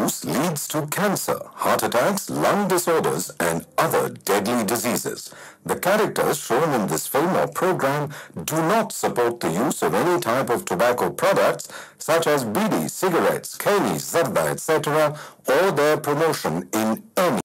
use leads to cancer, heart attacks, lung disorders, and other deadly diseases. The characters shown in this film or program do not support the use of any type of tobacco products such as bidi, cigarettes, keni, zarda, etc., or their promotion in any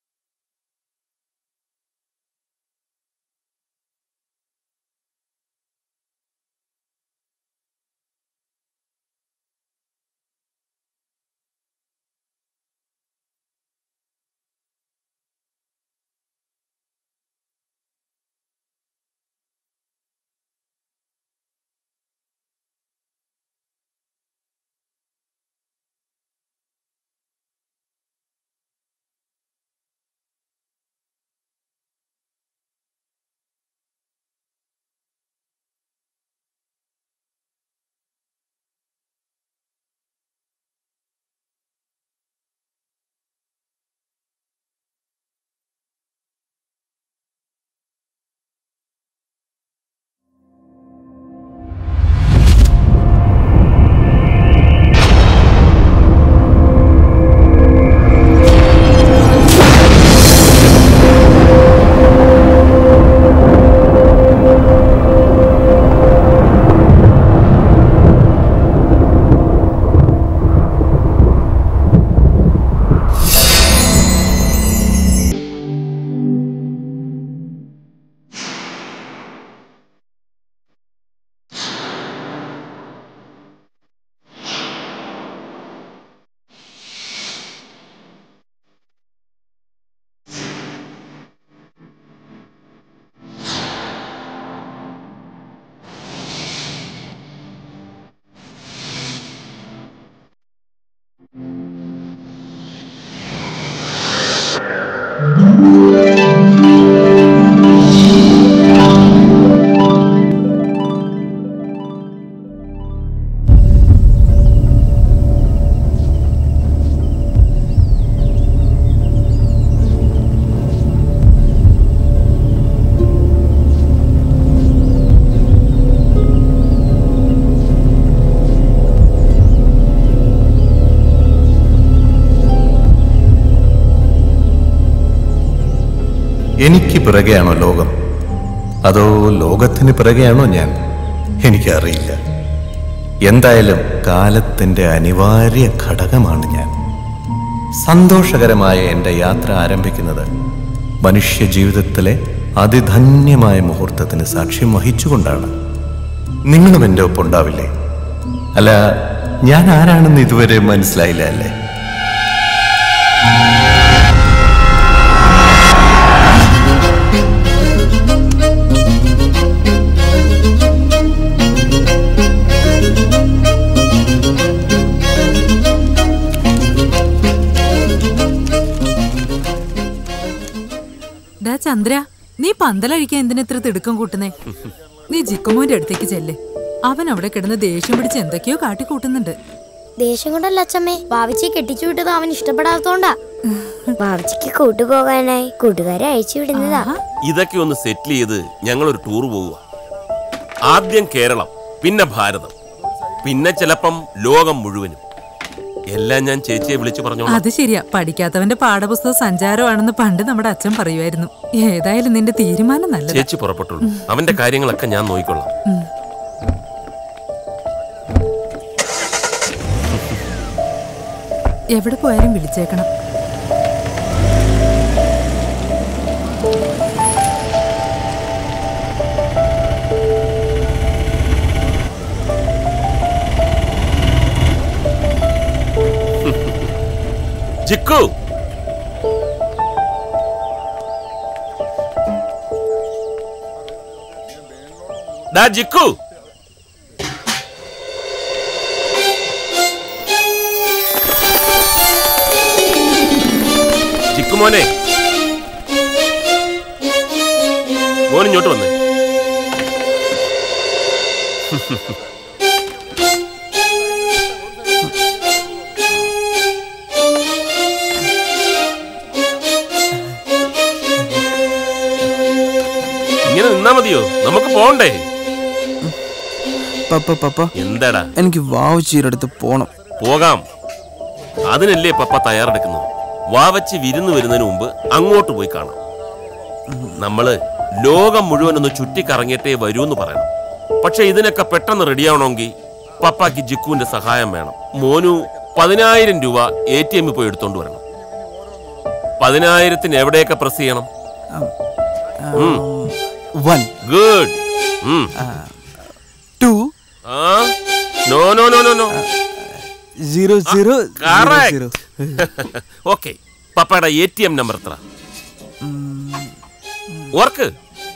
എനിക്ക് പിറകെയാണോ ലോകം അതോ ലോകത്തിന് പിറകെയാണോ ഞാൻ എനിക്കറിയില്ല എന്തായാലും കാലത്തിന്റെ അനിവാര്യ ഘടകമാണ് ഞാൻ സന്തോഷകരമായ എൻ്റെ യാത്ര ആരംഭിക്കുന്നത് മനുഷ്യ ജീവിതത്തിലെ അതിധന്യമായ മുഹൂർത്തത്തിന് സാക്ഷ്യം വഹിച്ചുകൊണ്ടാണ് നിങ്ങളും എൻ്റെ ഒപ്പം ഉണ്ടാവില്ലേ അല്ല ഞാൻ ആരാണെന്ന് ഇതുവരെ മനസ്സിലായില്ല അല്ലേ ഡാ ചന്ദ്ര നീ പന്തലഴിക്കാൻ എന്തിനാ ഇത്ര തിടുക്കം കൂട്ടുന്നേ നീ ജിക്കുമോന്റെ അടുത്തേക്ക് ചെല്ല് അവൻ അവിടെ കിടന്ന് ദേഷ്യം പിടിച്ച് എന്തൊക്കെയോ കാട്ടിക്കൂട്ടുന്നുണ്ട് ദേഷ്യം കൊണ്ടല്ല അച്ഛമ്മേ ഭാവിച്ചിയെ കെട്ടിച്ചു വിട്ടത് അവൻ ഇഷ്ടപ്പെടാത്തോണ്ടാ ഭാവിച്ചിക്ക് കൂട്ടുപോകാനായി കൂട്ടുകാരെ അയച്ചു വിടുന്നതാ ആഹാ. ഇതൊക്കെ ഒന്ന് സെറ്റിൽ ചെയ്ത് ഞങ്ങൾ ഒരു ടൂർ പോവുക ആദ്യം കേരളം പിന്നെ ഭാരതം പിന്നെ ചിലപ്പം ലോകം മുഴുവനും എല്ലാം ഞാൻ ചേച്ചിയെ വിളിച്ചു പറഞ്ഞോളാം അത് ശരിയാ പഠിക്കാത്തവന്റെ പാഠപുസ്തക സഞ്ചാരമാണെന്ന് പണ്ട് നമ്മുടെ അച്ഛൻ പറയുമായിരുന്നു ഏതായാലും നിന്റെ തീരുമാനം നല്ലത് ചേച്ചി പുറപ്പെട്ടുള്ളൂ അവന്റെ കാര്യങ്ങളൊക്കെ ഞാൻ നോക്കിക്കൊള്ളാം എവിടെ പോയാലും വിളിച്ചേക്കണം ജിക്കു ഡാ ജിക്കു ജിക്കു മോനെ മോൻ ഇങ്ങോട്ട് വന്നേ ഇങ്ങനെ നിന്നാ മതിയോ നമുക്ക് പോണ്ടേ പപ്പ പപ്പ എന്താടാ എനിക്ക് വാവുച്ചീരടുത്ത് പോണം പോകാം അതിനല്ലേ പപ്പ തയ്യാറെടുക്കുന്നത് വാവച്ച് വിരുന്ന് വരുന്നതിന് മുമ്പ് അങ്ങോട്ട് പോയി കാണാം നമ്മള് ലോകം മുഴുവൻ ഒന്ന് ചുറ്റിക്കറങ്ങിയിട്ടേ വരൂ എന്ന് പറയണം പക്ഷെ ഇതിനൊക്കെ പെട്ടെന്ന് റെഡിയാവണമെങ്കിൽ പപ്പാക്ക് ജിക്കുവിന്റെ സഹായം വേണം മോനു പതിനായിരം രൂപ എ ടി എമ്മിൽ പോയി എടുത്തോണ്ട് വരണം പതിനായിരത്തിന് എവിടെയൊക്കെ പ്രസ് ചെയ്യണം വൺ ഗുഡ് ടു ആ no no no no no zero zero correct okay പപ്പയുടെ എ ടി എം നമ്പർ എത്ര ഓർക്ക്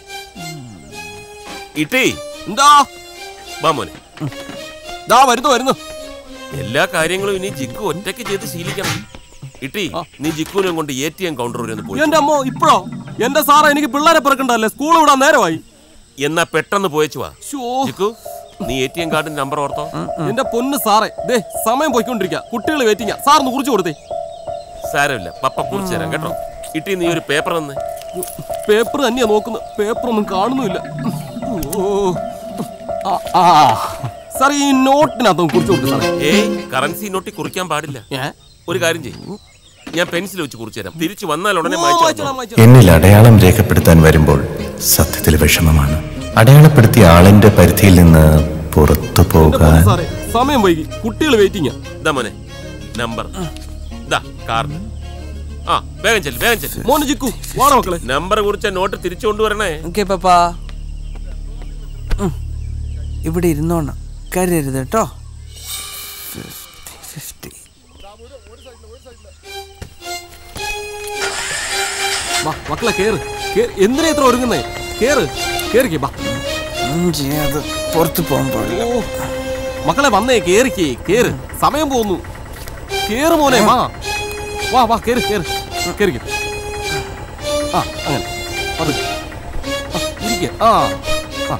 ഇട്ടി എന്താ വാ മോനെ ദാ വരുന്നു വരുന്നു എല്ലാ കാര്യങ്ങളും ഇനി ജിക്കു ഒറ്റയ്ക്ക് ചെയ്ത് ശീലിക്കണം ഇട്ടി നീ ജിക്കുവിനെ കൊണ്ട് എ ടി എം കൗണ്ടർ വരെ ഒന്ന് പോയി എന്റെ അമ്മോ ഇപ്പോഴോ എന്റെ സാറേ എനിക്ക് പിള്ളേരെ പിറക്കണ്ടല്ലേ സ്കൂൾ വിടാൻ നേരമായി എന്നാ പെട്ടെന്ന് പോയച്ചു വാ ശോ. ജിക്കു നീ എ ടി എം കാർഡിന്റെ നമ്പർ ഓർത്തോ എന്റെ പൊന്ന് സാറേ ദേ സമയം പോയിക്കൊണ്ടിരിക്കുക കുട്ടികൾ വെയിറ്റിംഗ സാറിന് കുറിച്ച് കൊടുത്തേ സാരമില്ല പപ്പ കുറിച്ച് തരാം കേട്ടോ ഇട്ടി നീ ഒരു പേപ്പർ തന്ന് പേപ്പർ തന്നെയാ നോക്കുന്നത് പേപ്പർ ഒന്നും കാണുന്നുമില്ല ഓ ആ, ആ സാർ ഈ നോട്ടിനകത്തൊന്ന് കുറിച്ച് കൊടുത്തു സാറേ ഏയ് കറൻസി നോട്ടി കുറിക്കാൻ പാടില്ല ഏ? ഒരു കാര്യം ചെയ്യും ഞാൻ പെൻസിൽ വെച്ച് കുറിച്ചു തരാം തിരിച്ചു വന്നാൽ ഉടനെ ഓ, മായ്ച്ചു വായിച്ചോളാം, തന്നോ. വായിച്ചോളാം. എന്നിൽ അടയാളം രേഖപ്പെടുത്താൻ വരുമ്പോൾ സത്യത്തിൽ വിഷമമാണ് അടയാളപ്പെടുത്തിയ ആളിന്റെ പരിധിയിൽ നിന്ന് പുറത്തു എന്റെ പൊന്ന് പോകാൻ സാറേ സമയം വൈകി കുട്ടികൾ വെയിറ്റിംഗ ഇതാ മോനെ നമ്പർ ഇതാ കാർഡ് ആ വേഗം ചെല്ല് വേഗം ചെല്ല് മോന് ജിക്കു വാണ മക്കളെ നമ്പർ കുറിച്ച നോട്ട് തിരിച്ചു കൊണ്ടുവരണേ ഓക്കെ പപ്പാ ഉം. ഇവിടെ ഇരുന്നോണം കരയരുത് കേട്ടോ ഫിഫ്റ്റി വാ മക്കളെ കേറ് കേറ്. എന്തിനാ ഇത്ര ഒരുങ്ങുന്നേ കേറ് കേറിക്കേ ബാ ഒന്നും ചെയ്യാതെ പുറത്ത് പോകാൻ പാടില്ല ഓ മക്കളെ വന്നേ കേറിക്കേ കേറ് സമയം പോകുന്നു കേറ് മോനെ വാ വാ വാ കേറ് കേറ് കേറിക്കേ ആ അങ്ങനെ പതുക്കെ. ആ, ഇരിക്ക്. ആ ആ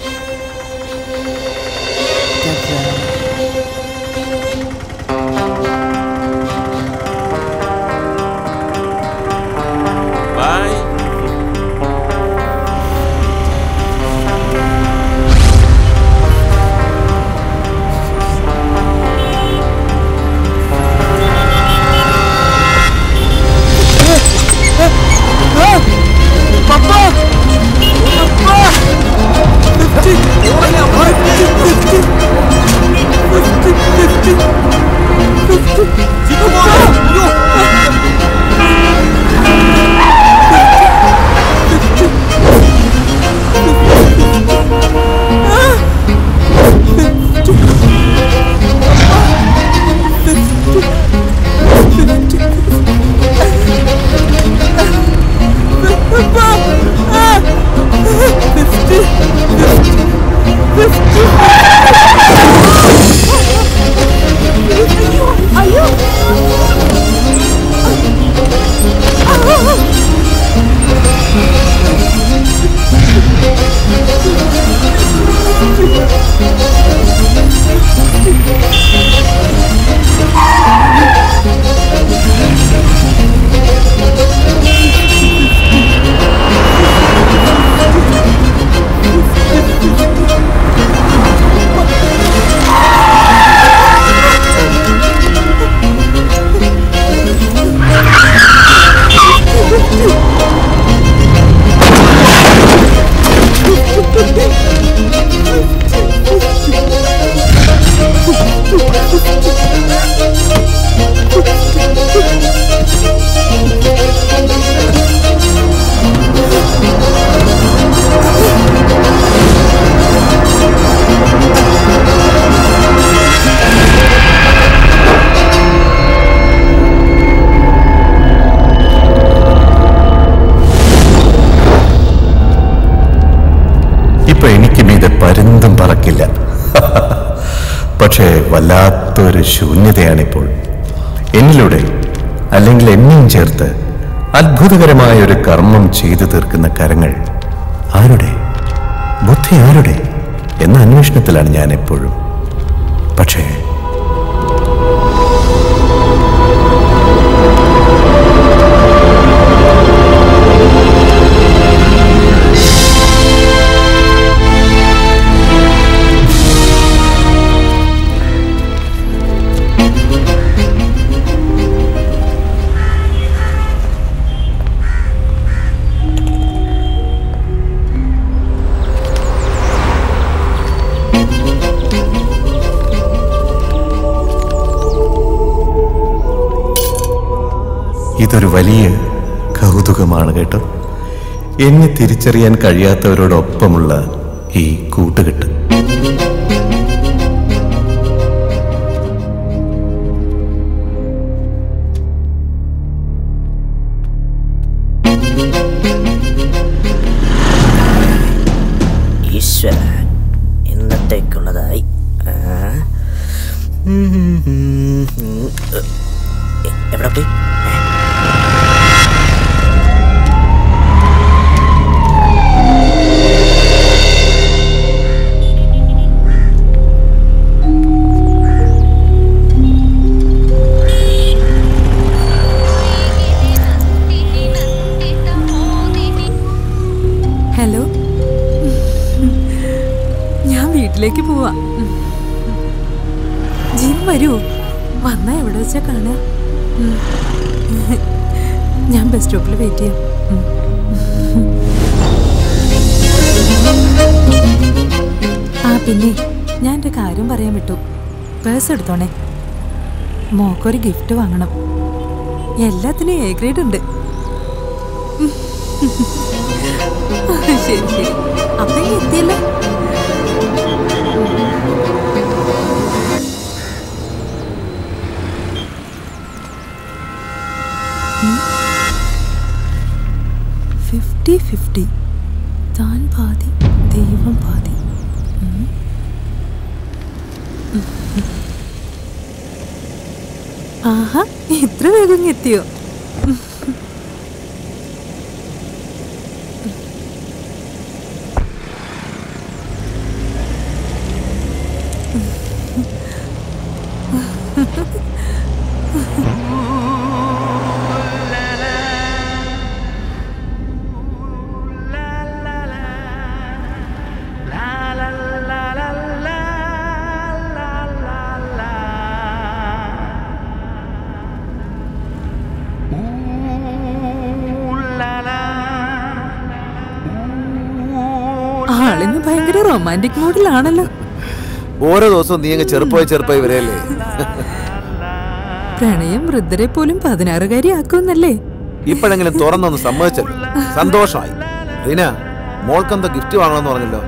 ബൈ ജിക്കു മോനെ അയ്യോ ഇപ്പൊ എനിക്ക് മീതെ പരുന്തും പറക്കില്ല പക്ഷേ വല്ലാത്തൊരു ശൂന്യതയാണിപ്പോൾ എന്നിലൂടെ അല്ലെങ്കിൽ എന്നെയും ചേർത്ത് അത്ഭുതകരമായ ഒരു കർമ്മം ചെയ്തു തീർക്കുന്ന കരങ്ങൾ ആരുടെ ബുദ്ധി ആരുടെ എന്ന അന്വേഷണത്തിലാണ് ഞാൻ എപ്പോഴും പക്ഷേ ഇതൊരു വലിയ കൗതുകമാണ് കേട്ടോ എന്നെ തിരിച്ചറിയാൻ കഴിയാത്തവരോടൊപ്പമുള്ള ഈ കൂട്ടുകെട്ട് ഈശ്വര ഇന്നത്തേക്കുള്ളതായി ആ. ഉം, ഉം, ഉം, ഉം. എ- എവിടെ പോയി ഹലോ ഞാൻ വീട്ടിലേക്ക് പോവാ ജിം വരൂ വന്നാ എവിടെ വെച്ചാ കാണുക ഉം. ഞാൻ ബസ് സ്റ്റോപ്പിൽ വെയിറ്റ് ചെയ്യാം ഉം. ആ പിന്നെ ഞാൻ എൻ്റെ കാര്യം പറയാൻ വിട്ടു പേഴ്സ് എടുത്തോണേ മോക്കൊരു ഗിഫ്റ്റ് വാങ്ങണം എല്ലാത്തിനും എ ഗ്രേഡ് ഉണ്ട് ശരി ശരി അപ്പൊ ഇനി എത്തിയല്ലോ ഫിഫ്റ്റി ഫിഫ്റ്റി താൻ പാതി ദൈവം പാതി ഉം. ആഹാ ഇത്ര വേഗം എത്തിയോ ആളിന്ന് ഭയങ്കര റൊമാൻറ്റിക് മൂഡിലാണല്ലോ ഓരോ ദിവസവും നീ അങ്ങ് ചെറുപ്പമായി ചെറുപ്പമായി വരെയല്ലേ പ്രണയം വൃദ്ധരെ പോലും പതിനാറുകാരി ആക്കുമെന്നല്ലേ ഇപ്പോഴെങ്കിലും തുറന്നൊന്ന് സമ്മതിച്ചല്ലോ സന്തോഷമായി റീന മോൾക്കെന്തോ ഗിഫ്റ്റ് വാങ്ങണമെന്ന് പറഞ്ഞല്ലോ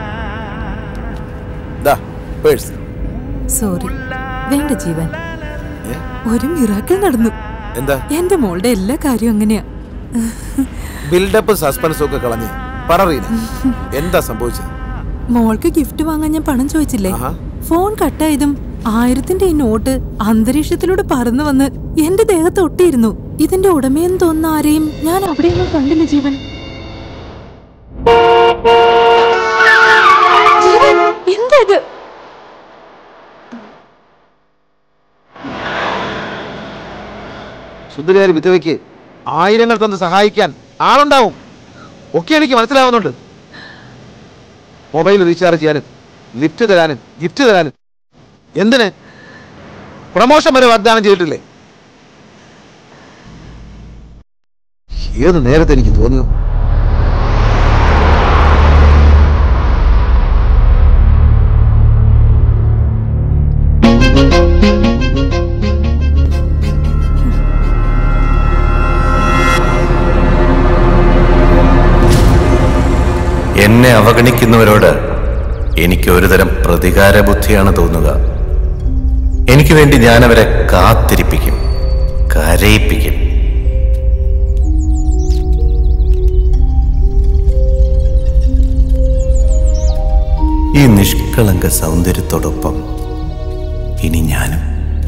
ദാ പേഴ്സ് സോറി വേണ്ട ജീവൻ ഒരു മിറാക്കിൾ നടന്നു എന്താ എന്റെ മോളുടെ എല്ലാ കാര്യവും അങ്ങനെയാ ബിൽഡപ്പ് സസ്പെൻസും ഒക്കെ കളഞ്ഞ് പറ റീന എന്താ സംഭവിച്ചത് മോൾക്ക് ഗിഫ്റ്റ് വാങ്ങാൻ ഞാൻ പണം ചോദിച്ചില്ലേ ആഹാ. ഫോൺ കട്ടായതും ആയിരത്തിന്റെ ഈ നോട്ട് അന്തരീക്ഷത്തിലൂടെ പറന്നു വന്ന് എന്റെ ദേഹത്ത് ഒട്ടിയിരുന്നു ഇതിന്റെ ഉടമയെന്ന് തോന്നുന്ന ആരെയും ഞാൻ അവിടെയൊന്നും കണ്ടില്ല ജീവൻ എന്താ ഇത് സുന്ദരിയാരി വിധവയ്ക്ക് ആയിരങ്ങൾ തന്ന് സഹായിക്കാൻ ആളുണ്ടാവും ഒക്കെ എനിക്ക് മനസ്സിലാവുന്നുണ്ട് മൊബൈൽ റീചാർജ് ചെയ്യാനും ലിഫ്റ്റ് തരാനും ഗിഫ്റ്റ് തരാനും എന്തിന് പ്രമോഷൻ വരെ വാഗ്ദാനം ചെയ്തിട്ടില്ലേ ഏത് നേരത്തെ എനിക്ക് തോന്നിയോ എന്നെ അവഗണിക്കുന്നവരോട് എനിക്ക് ഒരുതരം പ്രതികാര ബുദ്ധിയാണ് തോന്നുക എനിക്ക് വേണ്ടി ഞാൻ അവരെ കാത്തിരിപ്പിക്കും കരയിപ്പിക്കും ഈ നിഷ്കളങ്ക സൗന്ദര്യത്തോടൊപ്പം ഇനി ഞാനും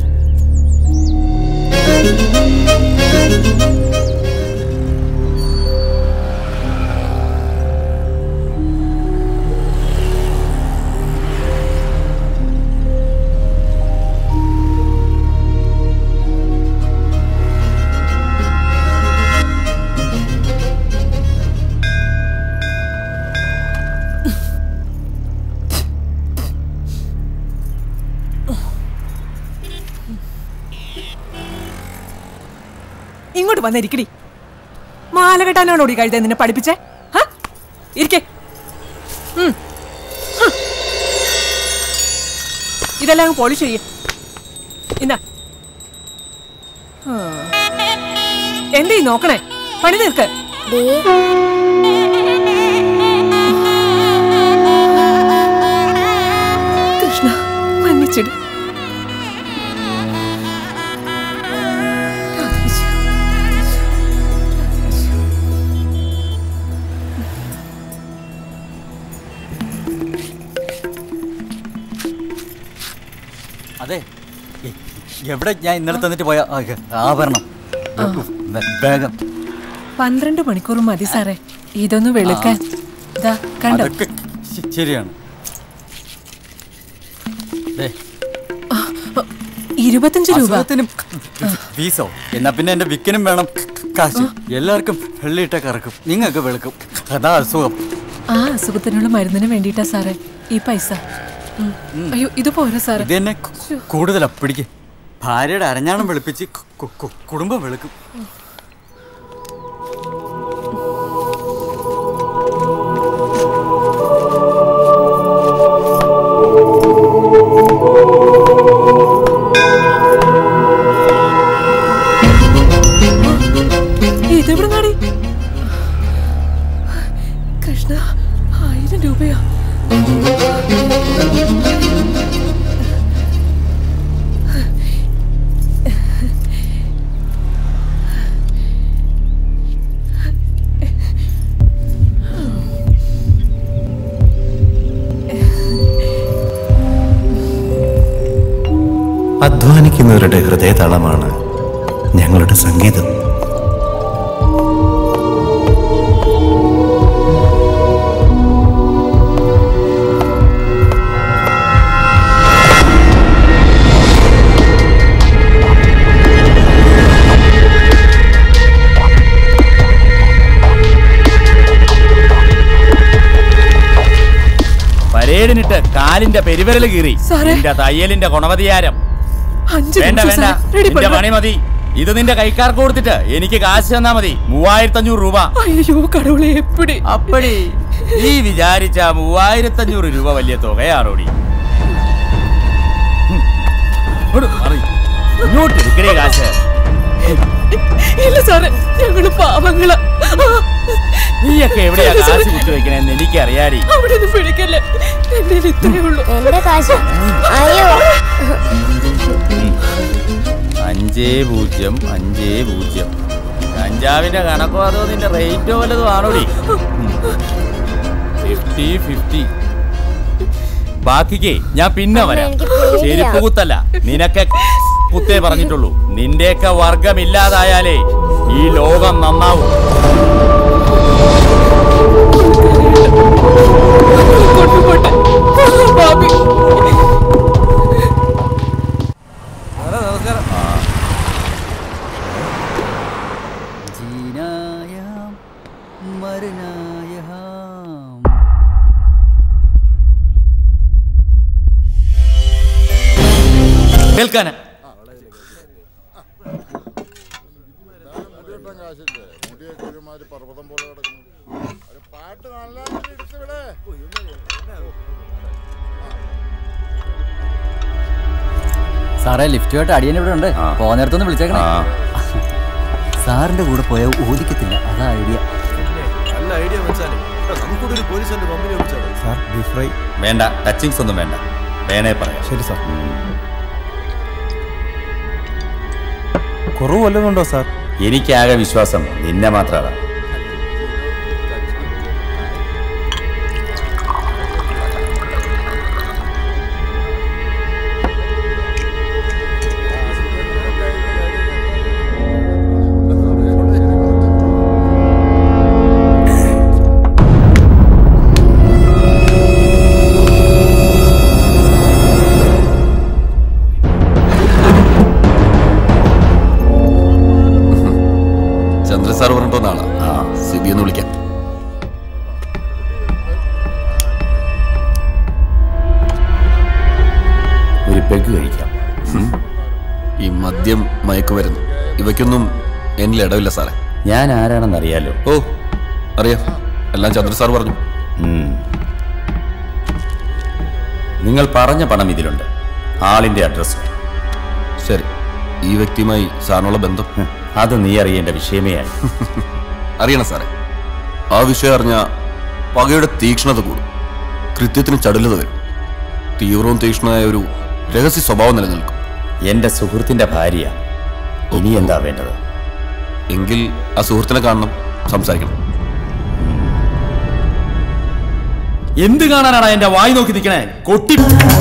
ഇങ്ങോട്ട് വന്നിരിക്കടി മാല കെട്ടാനാണോടി കഴുത നിന്നെ പഠിപ്പിച്ചേ ഹാ? ഇരിക്കെ ഉം. ഉം. ഇതെല്ലാം അങ്ങ് പോളിഷ് ചെയ്യ ഇന്നാ ആ. എന്തേ ഈ നോക്കണേ പണി തീർക്ക് കൃഷ്ണ മன்னிച്ചിട് അതെ എ- എവിടെ ഞാൻ ഇന്നലെ തന്നിട്ട് പോയ ആ, ആഭരണം വേ- വേഗം പന്ത്രണ്ട് മണിക്കൂർ മതി സാറേ ഇതൊന്ന് വെളുക്കാൻ ഇതാ കണ്ടോ അതൊക്കെ ശ- ശരിയാണ് ദേ, ഇരുപത്തഞ്ച് രൂപ അസുഖത്തിനും ഫീസോ എന്നാ പിന്നെ എന്റെ വിക്കനും വേണം കാശ് എല്ലാവർക്കും വെള്ളിയിട്ട കറക്കും നിങ്ങൾക്ക് വെളുക്കും അതാ അസുഖം ആ അസുഖത്തിനുള്ള മരുന്നിന് വേണ്ടിയിട്ടാ സാറേ ഈ പൈസ ഉം. അയ്യോ ഇത് പോരാ സാറേ ഇത് തന്നെ കൂടുതലാ പിടിക്ക് ഭാര്യയുടെ അരഞ്ഞാണം വെളുപ്പിച്ച് കു- കു- കു- കുടുംബം വെളുക്കും ഇതെവിടെ നാടി കൃഷ്ണ ആയിരം രൂപയാ അധ്വാനിക്കുന്നവരുടെ ഹൃദയതാളമാണ് ഞങ്ങളുടെ സംഗീതം പരേഡിനിട്ട് കാലിന്റെ പെരുവിരൽ കീറി സാറേ. നിന്റെ തയ്യലിന്റെ ഗുണവതിയാരം അഞ്ച് വേണ്ട നിമിഷം വേണ്ട സാർ. റെഡി നിന്റെ പണിയാ. പണി മതി ഇത് നിന്റെ കൈക്കാർക്ക് കൊടുത്തിട്ട് എനിക്ക് കാശ് തന്നാ മതി മൂവായിരത്തി അഞ്ഞൂറ് രൂപ അയ്യോ കടവുളെ എപ്പിടി അപ്പടി നീ വിചാരിച്ച മൂവായിരത്തി അഞ്ഞൂറ് രൂപ വലിയ തുകയാണോടി ഹും. ഇങ്ങോട്ട് മാറി. ഇങ്ങോട്ട് എടുക്കണേ കാശ് ഇല്ല സാറേ ഞങ്ങള് പാവങ്ങളാ നീയൊക്കെ എവിടെയാ കാശ് കുത്തി വെക്കണേന്ന് എനിക്കറിയാടി അവിടെ നിന്ന് പിടിക്കല്ലേ എന്റെ ഇത്രയേ ഉള്ളൂ എന്റെ കാശ് അയ്യോ അഞ്ചേ പൂജ്യം അഞ്ചേ പൂജ്യം കഞ്ചാവിന്റെ കണക്കോ അതോ നിന്റെ റേറ്റോ വല്ലതും ആണോടി ഫിഫ്റ്റി ഫിഫ്റ്റി ബാക്കിക്ക് ഞാൻ പിന്നെ വരാം എനിക്ക് പേടിയാ. ചെരുപ്പ് കുത്തല്ല നിനക്കെ കുത്തേ പറഞ്ഞിട്ടുള്ളൂ നിന്റെയൊക്കെ വർഗമില്ലാതായാലേ ഈ ലോകം നന്നാവും കൊണ്ടുപോട്ടെ ബാബി ജീനായാം മരനായാം കേൾക്കാന സാറേ ലിഫ്റ്റുമായിട്ട് അടിയൻ ഇവിടെ ഉണ്ട് പോന്നേരത്തൊന്ന് വിളിച്ചേക്കണേ സാറിന്റെ കൂടെ പോയാൽ ഓദിക്കത്തില്ല അതാ ഐഡിയ നല്ല ഐഡിയ വെച്ചാലേ നമുക്കൂടെ ഒരു പോലീസിന്റെ കമ്പനി വെച്ചാലോ സാർ ബീഫ് ഫ്രൈ വേണ്ട ടച്ചിങ്സ് ഒന്നും വേണ്ട വേണേ പറയാം ശരി സാർ കുറവ് വല്ലതുണ്ടോ സാർ എനിക്കാകെ വിശ്വാസം നിന്നെ മാത്രമാണ് ചന്ദ്രൻ സാർ പറഞ്ഞിട്ടോ നാളെ ആ സിബി ഒന്ന് വിളിക്കാം ഒരു പെഗ് കഴിക്കാം ഈ മദ്യം മയക്കുമരുന്ന് ഇവയ്ക്കൊന്നും എന്നിൽ ഇടവില്ല സാറേ ഞാൻ ആരാണെന്ന് അറിയാലോ ഓ അറിയാം എല്ലാം ചന്ദ്രൻ സാർ പറഞ്ഞു ഉം. നിങ്ങൾ പറഞ്ഞ പണം ഇതിലുണ്ട് ആളിന്റെ അഡ്രസ് ശരി ഈ വ്യക്തിയുമായി സാറിനുള്ള ബന്ധം അത് നീ അറിയേണ്ട വിഷയമേ ആയി അറിയണം സാറേ ആ വിഷയം അറിഞ്ഞ പകയുടെ തീക്ഷ്ണത കൂടും കൃത്യത്തിന് ചടുലത വരും തീവ്രവും തീക്ഷ്ണമായ ഒരു രഹസ്യ സ്വഭാവം നിലനിൽക്കും എന്റെ സുഹൃത്തിന്റെ ഭാര്യ ഇനി എന്താ വേണ്ടത് എങ്കിൽ ആ സുഹൃത്തിനെ കാണണം സംസാരിക്കണം എന്ത് കാണാനാണ് എന്റെ വായി നോക്കി നിൽക്കണേ കൊട്ടി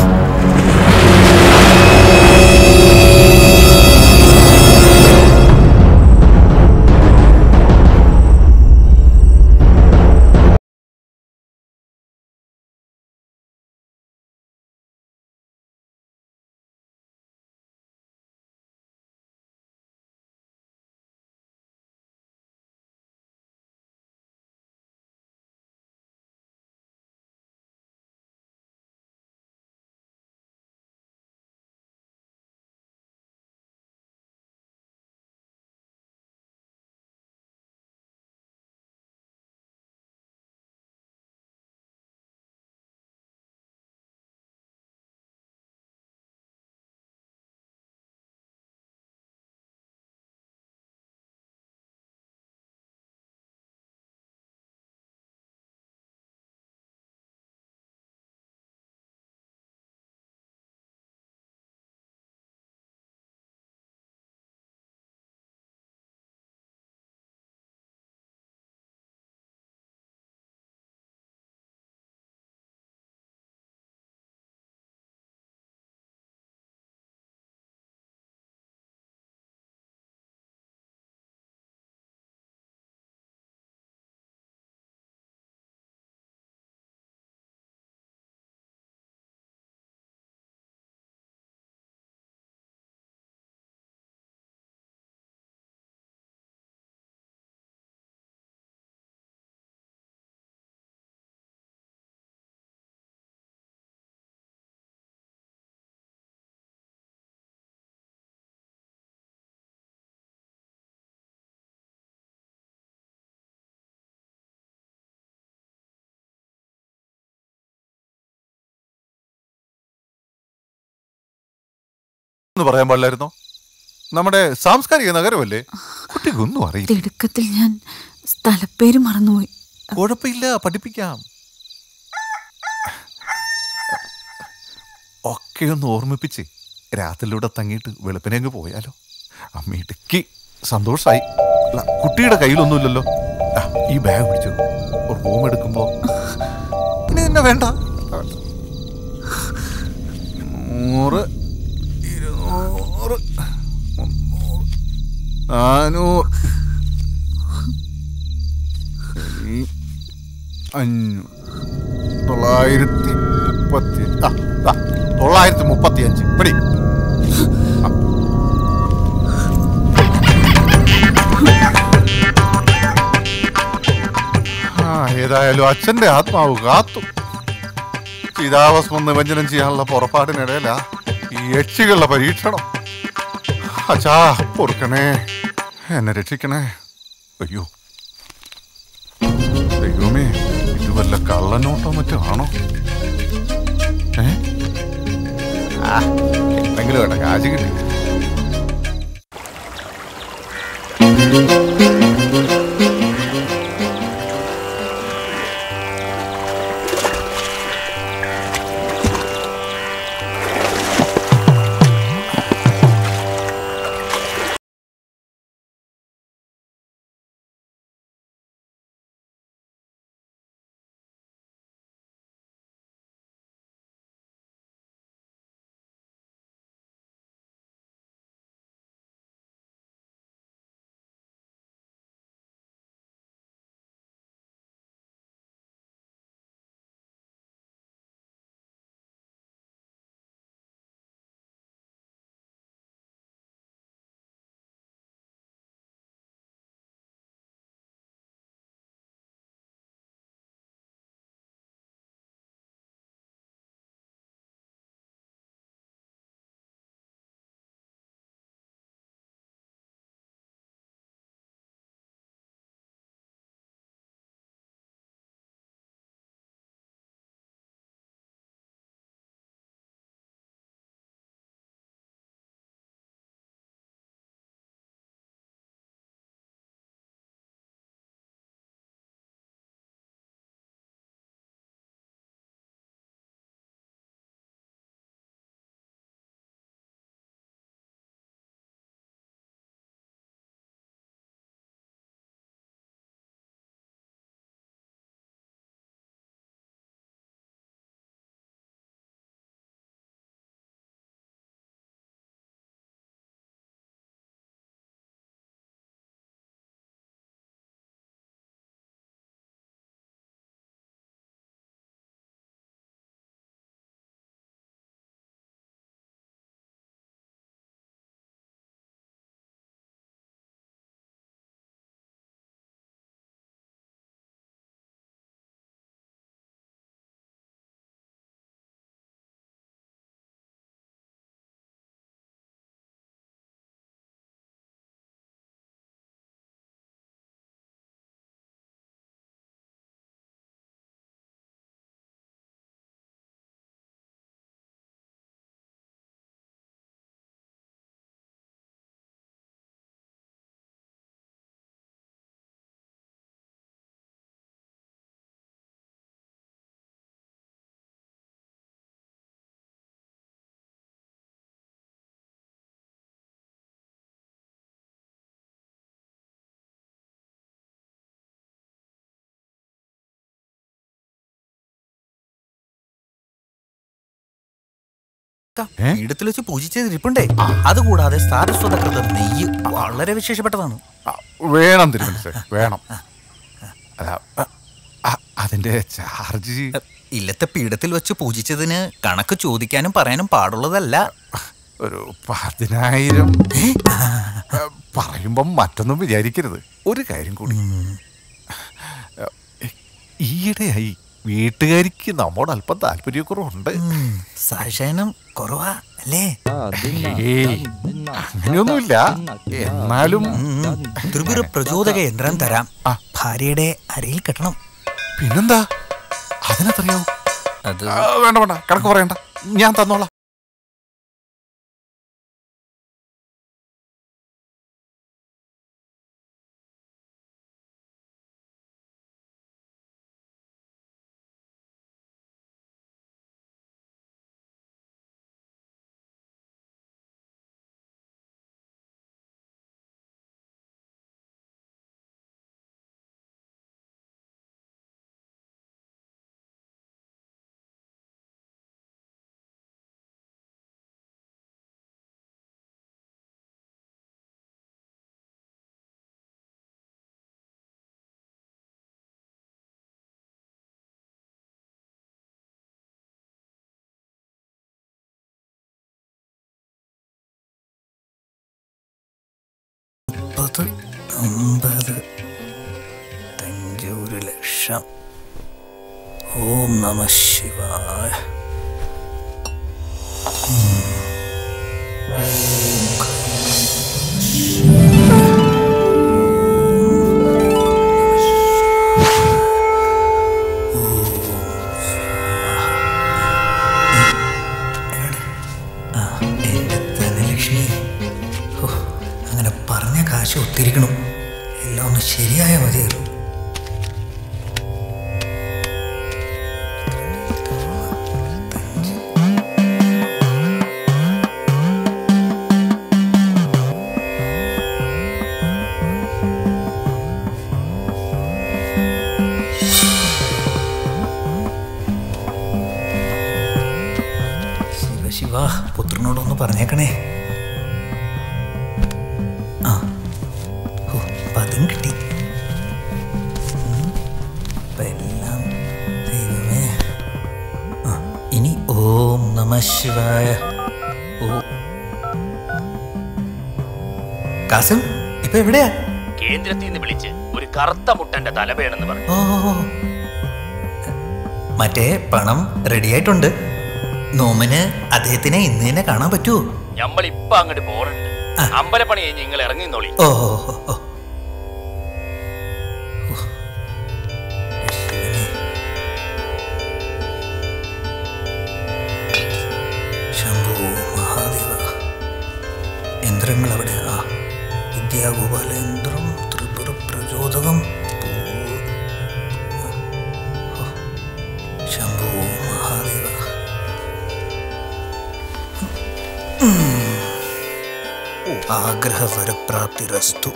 എന്ന് പറയാൻ പാടില്ലായിരുന്നോ നമ്മുടെ സാംസ്കാരിക നഗരമല്ലേ കുട്ടിക്കൊന്നും അറിയില്ല തിടുക്കത്തിൽ ഞാൻ സ്ഥലപ്പേര് മറന്നുപോയി കുഴപ്പമില്ല പഠിപ്പിക്കാം ഒക്കെ ഒന്ന് ഓർമ്മിപ്പിച്ച് രാത്രിയിലൂടെ തങ്ങിയിട്ട് വെളുപ്പിനെ അങ്ങ് പോയാലോ അമ്മയിടുക്കി സന്തോഷായി അല്ല കുട്ടിയുടെ കയ്യിലൊന്നുമില്ലല്ലോ ആ, ഈ ബാഗ് പിടിച്ചു റൂം എടുക്കുമ്പോ ഇനി തന്നെ വേണ്ട നൂറ് ഇരുന്നൂറ് മുന്നൂറ് നാനൂറ് ഇനി അഞ്ഞൂറ് തൊള്ളായിരത്തി മുപ്പത്തി ആ ആ, തൊള്ളായിരത്തി മുപ്പത്തി അഞ്ച് പിടി ആ. ആ ഏതായാലും അച്ഛന്റെ ആത്മാവ് കാത്തു ചിതാഭസ്മം നിമഞ്ജനം ചെയ്യാനുള്ള പുറപ്പാടിനിടയിലാ ഈ യക്ഷികളുടെ പരീക്ഷണം അച്ഛാ പൊറുക്കണേ എന്നെ രക്ഷിക്കണേ അയ്യോ ദൈവമേ ഇത് വല്ല കള്ളനോട്ടോ മറ്റോ ആണോ ഏ ആ, എന്തെങ്കിലും വേണ്ട കാശ് കിട്ടി പീഠത്തിൽ വെച്ച് പൂജിച്ചത് ഇരിപ്പുണ്ടേ അതുകൂടാതെ സാരസ്വതകൃതം നെയ്യ് വളരെ വിശേഷപ്പെട്ടതാണ് വേണം തിരുമനസ് വേണം അല്ല അ- അ- അതിന്റെ ചാർജ് ഇല്ലത്തെ പീഠത്തിൽ വെച്ച് പൂജിച്ചതിന് കണക്ക് ചോദിക്കാനും പറയാനും പാടുള്ളതല്ല ഒരു പതിനായിരം പറയുമ്പം മറ്റൊന്നും വിചാരിക്കരുത് ഒരു കാര്യം കൂടി ഈയിടെയായി വീട്ടുകാരിക്ക് നമ്മോട് അല്പം താല്പര്യക്കുറവുണ്ട് സാശയനം കുറവാ അല്ലേ ഏയ്, അങ്ങനെയൊന്നുമില്ല എന്നാലും ത്രിപുര പ്രചോദക യന്ത്രം തരാം ഭാര്യയുടെ അരയിൽ കെട്ടണം പിന്നെന്താ അതിനെത്രയാവും അത് ആ, വേണ്ട വേണ്ട കണക്ക് പറയണ്ട ഞാൻ തന്നോളാം മുപ്പത് അമ്പത് അഞ്ചൊരു ലക്ഷം ഓം നമ ശിവായ ധനലക്ഷ്മി ഓ, അങ്ങനെ പറഞ്ഞ കാശ് ഒത്തിരിക്കണം എല്ലാം ഒന്ന് ശരിയായ മതിയല്ലോ ശിവ ശിവ പുത്രനോടൊന്ന് പറഞ്ഞേക്കണേ ആ ഓ അപ്പൊ അതും കിട്ടി ഉം. അപ്പൊ എല്ലാം ദൈവമേ ആ ഇനി ഓം നമ ശിവായ ഓ കാസിം ഇപ്പൊ എവിടെയാ കേന്ദ്രത്തിൽ നിന്ന് വിളിച്ച് ഒരു കറുത്ത മുട്ടന്റെ തല വേണമെന്ന് പറഞ്ഞു ഓ ഓ, ഓ. മറ്റേ പണം റെഡിയായിട്ടുണ്ട് നോമിന് അദ്ദേഹത്തിനെ ഇന്ന് തന്നെ കാണാൻ പറ്റുമോ നമ്മൾ ഇപ്പൊ അങ്ങോട്ട് പോറുണ്ട് അമ്പലപ്പണി കഴിഞ്ഞ് നിങ്ങൾ ഇറങ്ങി നോളി ഓ ഓ, ഓ, ഓ. ശംഭോ മഹാദേവ യന്ത്രങ്ങൾ അവിടെ ആ വിദ്യാഗോപാല യന്ത്രം ത്രിപുര പ്രചോദകം ഓ, ശംഭോ മഹാദേവ ആഗ്രഹവരപ്രാപ്തിരസ്തു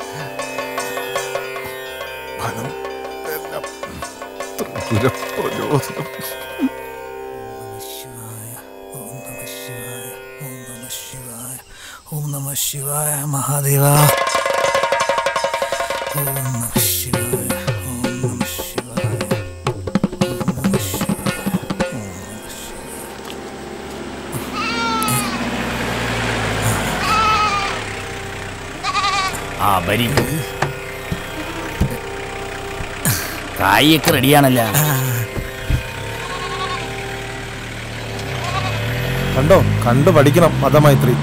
ഫലം എല്ലാം ത്രിപുര പ്രചോദനം ഓം നമ ശിവായ മഹാദേവ ഓം നമ ശിവായ ഓം നമ ശിവായ ഓം നമ ശിവായ ഓം നമ ആ ബരി കായൊക്കെ റെഡിയാണല്ലോ കണ്ടോ കണ്ടു പഠിക്കണം മതമൈത്രി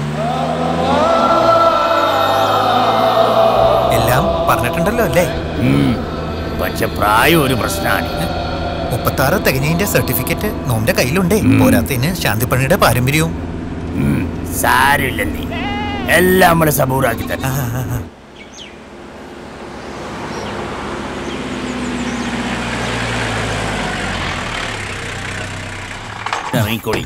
എല്ലാം പറഞ്ഞിട്ടുണ്ടല്ലോ അല്ലേ പക്ഷെ പ്രായം ഒരു പ്രശ്നമാണ് മുപ്പത്താറ് തികഞ്ഞതിന്റെ സർട്ടിഫിക്കറ്റ് നോമിന്റെ കയ്യിലുണ്ടേ പോരാത്തതിന് ശാന്തിപ്പണിയുടെ പാരമ്പര്യവും സാരമില്ല നീ എല്ലാം നമ്മള് സബൂറാക്കി തന്നെ ഇറങ്ങിക്കോളി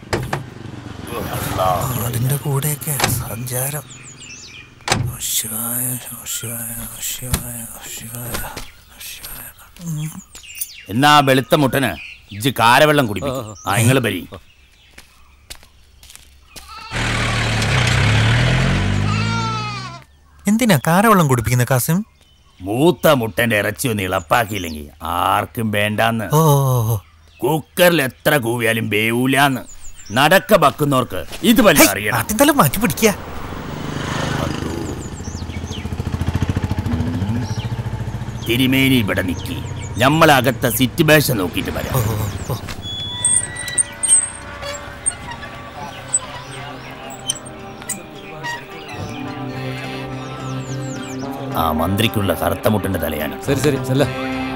അതിന്റെ കൂടെയൊക്കെ സഞ്ചാരം ഓ ശിവായ ഓ ശിവായ ഓ ശിവായ ഓ ശിവായ ഓ ശിവായ ഉം. എന്നാ വെളുത്ത മുട്ടന് ഇജ്ജ് കാരവെള്ളം കുടിപ്പിക്കും ആ നിങ്ങൾ ബരി എന്തിനാ കാരവെള്ളം കുടിപ്പിക്കുന്ന കാസിം മൂത്ത മുട്ടന്റെ ഇറച്ചി ഒന്ന് ഇളപ്പാക്കിയില്ലെങ്കിൽ ആർക്കും വേണ്ടാന്ന് ഓ കുക്കറിൽ എത്ര കൂവിയാലും വേവൂലാന്ന് നടക്ക ബക്കുന്നവർക്ക് ഇത് വല്ല അറിയണം അതെന്തായാലും മാറ്റി പിടിക്കുക തിരുമേനി ഇവിടെ നിക്കി നമ്മളകത്ത സിറ്റുവേഷൻ നോക്കിയിട്ട് വരാം ആ മന്ത്രിക്കുള്ള കറുത്ത മുട്ടന്റെ തലയാണ് ശരി ശരി ചെല്ല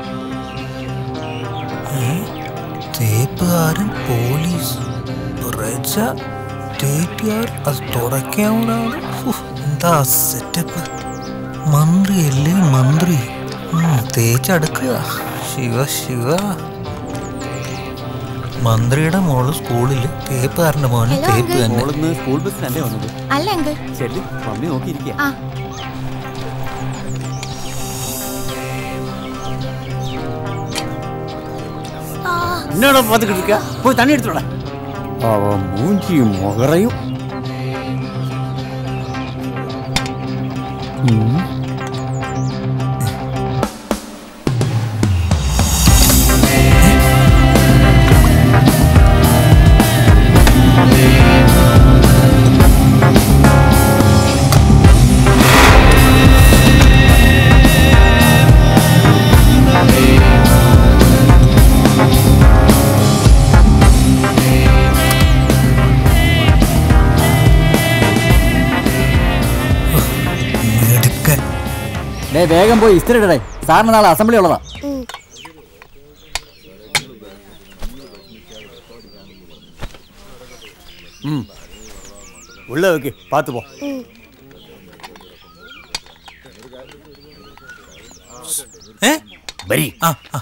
തേപ്പുകാരൻ പോലീസ് പ്രജ തേറ്റുകാർ അത് തുടയ്ക്കാവുന്നതാണ് ഉഫ്, എന്താ സെറ്റപ്പ് മന്ത്രിയല്ലേ മന്ത്രി ഉം, തേച്ചടുക്കുക ശിവ ശിവ മന്ത്രിയുടെ മോള് സ്കൂളിൽ തേപ്പുകാരന്റെ മോന് Hello, തേപ്പ് uncle. തന്നെ സ്കൂൾ ബസ്സിനല്ലേ വന്നത് അല്ല അങ്കിൾ ചെല്ലി മമ്മി നോക്കിയിരിക്കുക ആ എന്നോട് പതുക്കെ എടുക്കുക പോയി തണ്ണി എടുത്തോടാ അവ മൂഞ്ചിയും മുകറയും മിടുക്കൻ ഡേ വേഗം പോയി ഇസ്തിരി ഇടടേ സാറിന് നാളെ അസംബ്ലി ഉള്ളതാ ഉം. ഉള്ള വെക്ക് പാത്ത് പോ ഏ വരി ആ ആ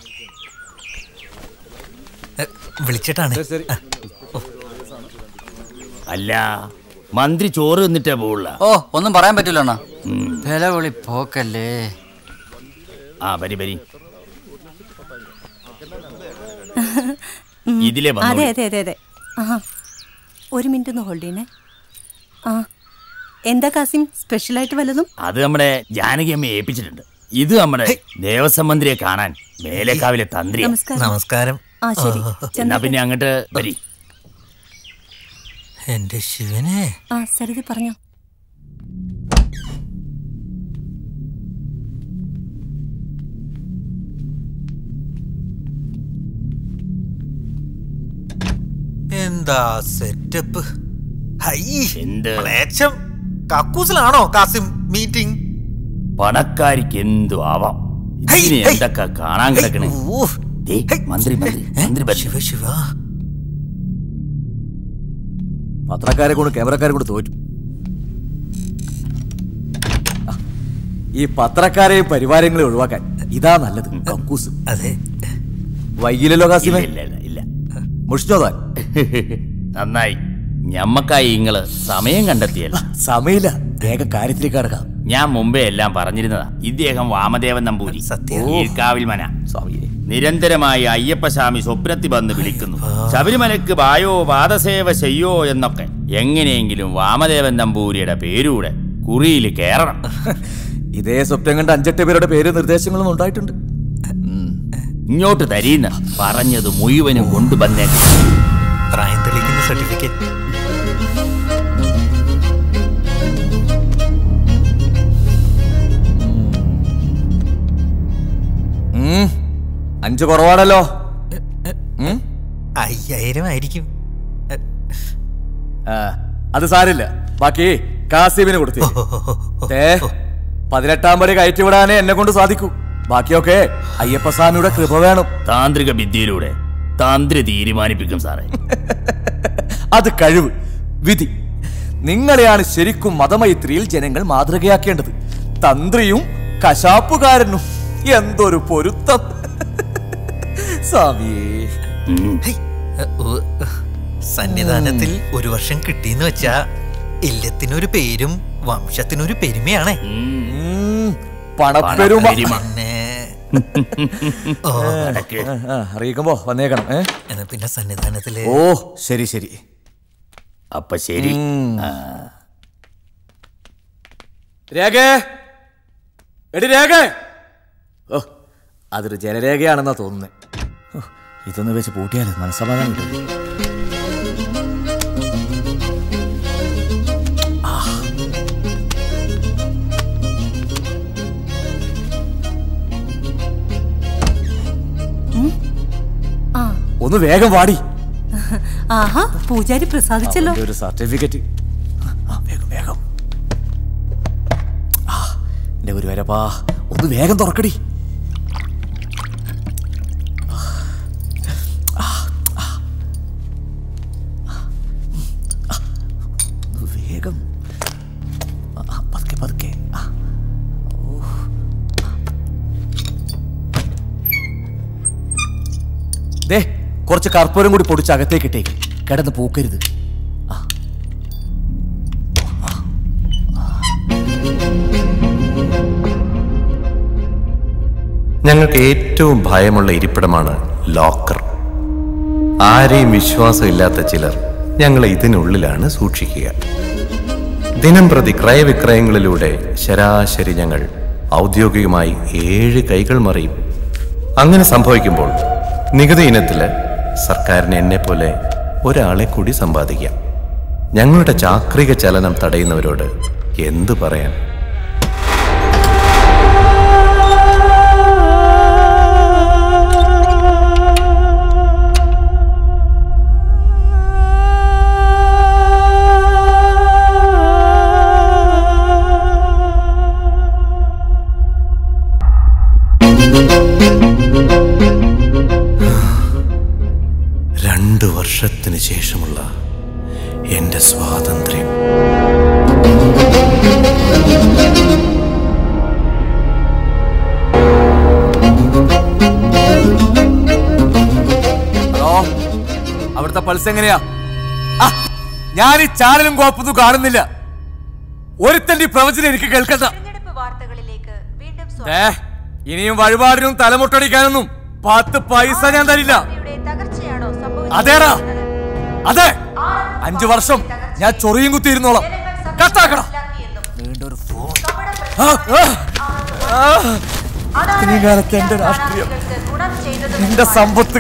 എ, വിളിച്ചിട്ടാണ് ആ, അല്ല മന്ത്രി ചോറ് തിന്നിട്ടേ പോവുള്ള ഓ ഒന്നും പറയാൻ പറ്റില്ല അണ്ണാ വില വിളി പോക്കല്ലേ ആ വരി വരി ഇതിലെ അതെ വന്നോളൂ. അതെ അതെ അതെ ആ ഒരു മിനിറ്റ് ഒന്ന് ഹോൾഡ് ചെയ്യണേ ആ എന്താ കാസിം സ്പെഷ്യലായിട്ട് വല്ലതും അത് നമ്മുടെ ജാനകി അമ്മ ഏൽപ്പിച്ചിട്ടുണ്ട് ഇത് നമ്മുടെ ദേവസ്വം മന്ത്രിയെ കാണാൻ മേലേക്കാവിലെ തന്ത്രി നമസ്കാരം. നമസ്കാരം ആ ശരി എന്നാ പിന്നെ അങ്ങോട്ട് വരി എന്റെ ശിവനെ ആ സരിതി പറഞ്ഞോ എന്താ സെറ്റപ്പ് ഹൈ എന്ത് മ്ലേച്ഛം. കക്കൂസിലാണോ കാസിം മീറ്റിംഗ് പണക്കാരിക്ക് എന്തു ആവാം ഇതിന് എന്തൊക്കെ കാണാൻ കിടക്കണേ ദേ, മന്ത്രി മന്ത്രി മന്ത്രി വരും. ശിവ ശിവ പത്രക്കാരെ കൊണ്ട് ക്യാമറക്കാരെ കൊണ്ട് തോറ്റു ആ, ഈ പത്രക്കാരെയും പരിവാരങ്ങളെയും ഒഴിവാക്കാൻ ഇതാ നല്ലത് കക്കൂസ് അതെ വൈകില്ലല്ലോ കാസിമേ ഇല്ല ഇല്ല ഇല്ല മുഷിച്ചോ താൻ നന്നായി ഞമ്മക്കായി ഇങ്ങള് സമയം കണ്ടെത്തിയല്ല സമയമില്ല വേഗം കാര്യത്തിലേക്ക് കടക്കാം ഞാൻ മുമ്പേ എല്ലാം പറഞ്ഞിരുന്നതാ ഇദ്ദേഹം വാമദേവൻ നമ്പൂരി ഈർക്കാവിൽ മന നിരന്തരമായി അയ്യപ്പസ്വാമി സ്വപ്നത്തിൽ വന്ന് വിളിക്കുന്നു ശബരിമലക്ക് വായോ പാദസേവ ചെയ്യോ എന്നൊക്കെ എങ്ങനെയെങ്കിലും വാമദേവൻ നമ്പൂരിയുടെ പേരൂടെ കുറിയിൽ കയറണം ഇതേ സ്വപ്നം കണ്ട് അഞ്ചെട്ട് പേരുടെ പേര് നിർദ്ദേശങ്ങളും ഉണ്ടായിട്ടുണ്ട് ഇങ്ങോട്ട് തരീന്ന് പറഞ്ഞത് മുഴുവനും കൊണ്ടുവന്നേക്കും പ്രായം തെളിയിക്കുന്ന സർട്ടിഫിക്കറ്റ് ഉം, അഞ്ച് കുറവാണല്ലോ ഉം? അയ്യായിരം ആയിരിക്കും ആ, അത് സാരില്ല ബാക്കി കാസിമിന് കൊടുത്തു ഏ പതിനെട്ടാം പടി കയറ്റിവിടാനേ എന്നെ കൊണ്ട് സാധിക്കൂ ബാക്കിയൊക്കെ അയ്യപ്പസ്വാമിയുടെ കൃപ വേണം താന്ത്രിക വിദ്യയിലൂടെ തന്ത്രി തീരുമാനിപ്പിക്കും സാറേ അത് കഴിവ് വിധി നിങ്ങളെയാണ് ശരിക്കും മതമൈത്രിയിൽ ജനങ്ങൾ മാതൃകയാക്കേണ്ടത് തന്ത്രിയും കശാപ്പുകാരനും എന്തൊരു പൊരുത്തം സ്വാമിയേ സന്നിധാനത്തിൽ ഒരു വർഷം കിട്ടിയെന്ന് വെച്ചാ ഇല്ലത്തിനൊരു പേരും വംശത്തിനൊരു പെരുമയാണേ പണപ്പെരുമ പിന്നെ ഓ, ആ, അറിയിക്കുമ്പോ വന്നേക്കണം ഏ എന്നാ പിന്നെ സന്നിധാനത്തില് ഓ ശരി ശരി അപ്പൊ ശരി രേഖേ എടി രേഖ ഓ അതൊരു ജലരേഖയാണെന്നാ തോന്നുന്നത് ഓ, ഇതൊന്ന് വെച്ച് പൂട്ടിയാൽ മനസ്സമാധാനം കിട്ടും ആ. ആ ഒന്ന് വേഗം വാടി ആഹാ പൂജാരി പ്രസാദിച്ചല്ലോ അവന്റെ ഒരു സർട്ടിഫിക്കറ്റ് ആ, വേഗം വേഗം ആ എന്റെ ഒരു വരപ്പാ ഒന്ന് വേഗം തുറക്കടി ഒന്ന് വേഗം ആ, ആ, പതുക്കെ പതുക്കെ ആ. ഓ. ദേ കുറച്ച് കർപ്പൂരം കൂടി പൊടിച്ച് അകത്തേക്ക് ഇട്ടേക്ക് കിടന്ന് പൂക്കരുത് ഞങ്ങൾക്ക് ഏറ്റവും ഭയമുള്ള ഇരിപ്പിടമാണ് ലോക്കർ ആരെയും വിശ്വാസമില്ലാത്ത ചിലർ ഞങ്ങളെ ഇതിനുള്ളിലാണ് സൂക്ഷിക്കുക ദിനം പ്രതി ക്രയവിക്രയങ്ങളിലൂടെ ശരാശരി ഞങ്ങൾ ഔദ്യോഗികമായി ഏഴ് കൈകൾ മറിയും അങ്ങനെ സംഭവിക്കുമ്പോൾ നികുതി ഇനത്തില് സർക്കാരിന് എന്നെ പോലെ ഒരാളെ കൂടി സമ്പാദിക്കാം ഞങ്ങളുടെ ചാക്രിക ചലനം തടയുന്നവരോട് എന്തു പറയാൻ രണ്ടു വർഷത്തിന് ശേഷമുള്ള എന്റെ സ്വാതന്ത്ര്യം ഹലോ അവിടുത്തെ പൾസ് എങ്ങനെയാ ആ, ഞാൻ ഈ ചാനലും കോപ്പൊന്നും കാണുന്നില്ല ഒരുത്തന്റെ ഈ പ്രവചനം എനിക്ക് കേൾക്കണ്ട ദേ, ഇനിയും വഴിപാടിനും തലമുട്ടടിക്കാനൊന്നും പത്ത് പൈസ ഞാൻ തരില്ല അതേടാ അതെ അഞ്ചു വർഷം ഞാൻ ചൊറിയും കുത്തിയിരുന്നോളാം കത്താക്കണം വീണ്ടും ഒരു ഫോൺ ആ, ആ, ആ. ഇത്രയും കാലത്തെ എന്റെ രാഷ്ട്രീയം എന്റെ സമ്പത്ത്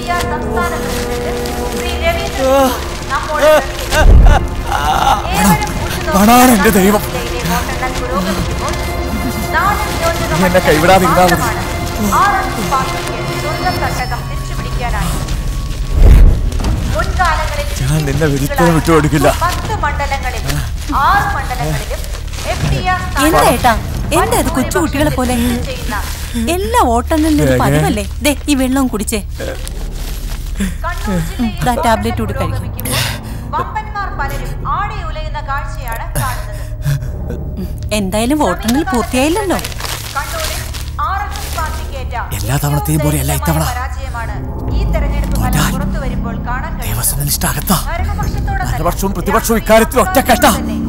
പണാണ് എന്റെ ദൈവം നീ എന്നെ കൈവിടാതെ ഇരുന്നാ മതി ഞാൻ നിന്നെ ഒരിക്കലും വിട്ടുകൊടുക്കില്ല എന്താ ഏട്ടാ എന്താ ഇത് കൊച്ചു കുട്ടികളെ പോലെ എല്ലാ വോട്ടെണ്ണലിനും ഒരു പതിവല്ലേ ദേ ഈ വെള്ളവും കുടിച്ചേ ദാ ടാബ്ലറ്റ് കൂടി കഴിക്കും എന്തായാലും വോട്ടെണ്ണൽ പൂർത്തിയായില്ലല്ലോ എല്ലാ തവണത്തെയും പോലെ അല്ല ഇത്തവണ തോറ്റാൽ ദേവസ്വം അകത്താ ഭരണപക്ഷവും പ്രതിപക്ഷവും ഇക്കാര്യത്തിൽ ഒറ്റക്കെട്ട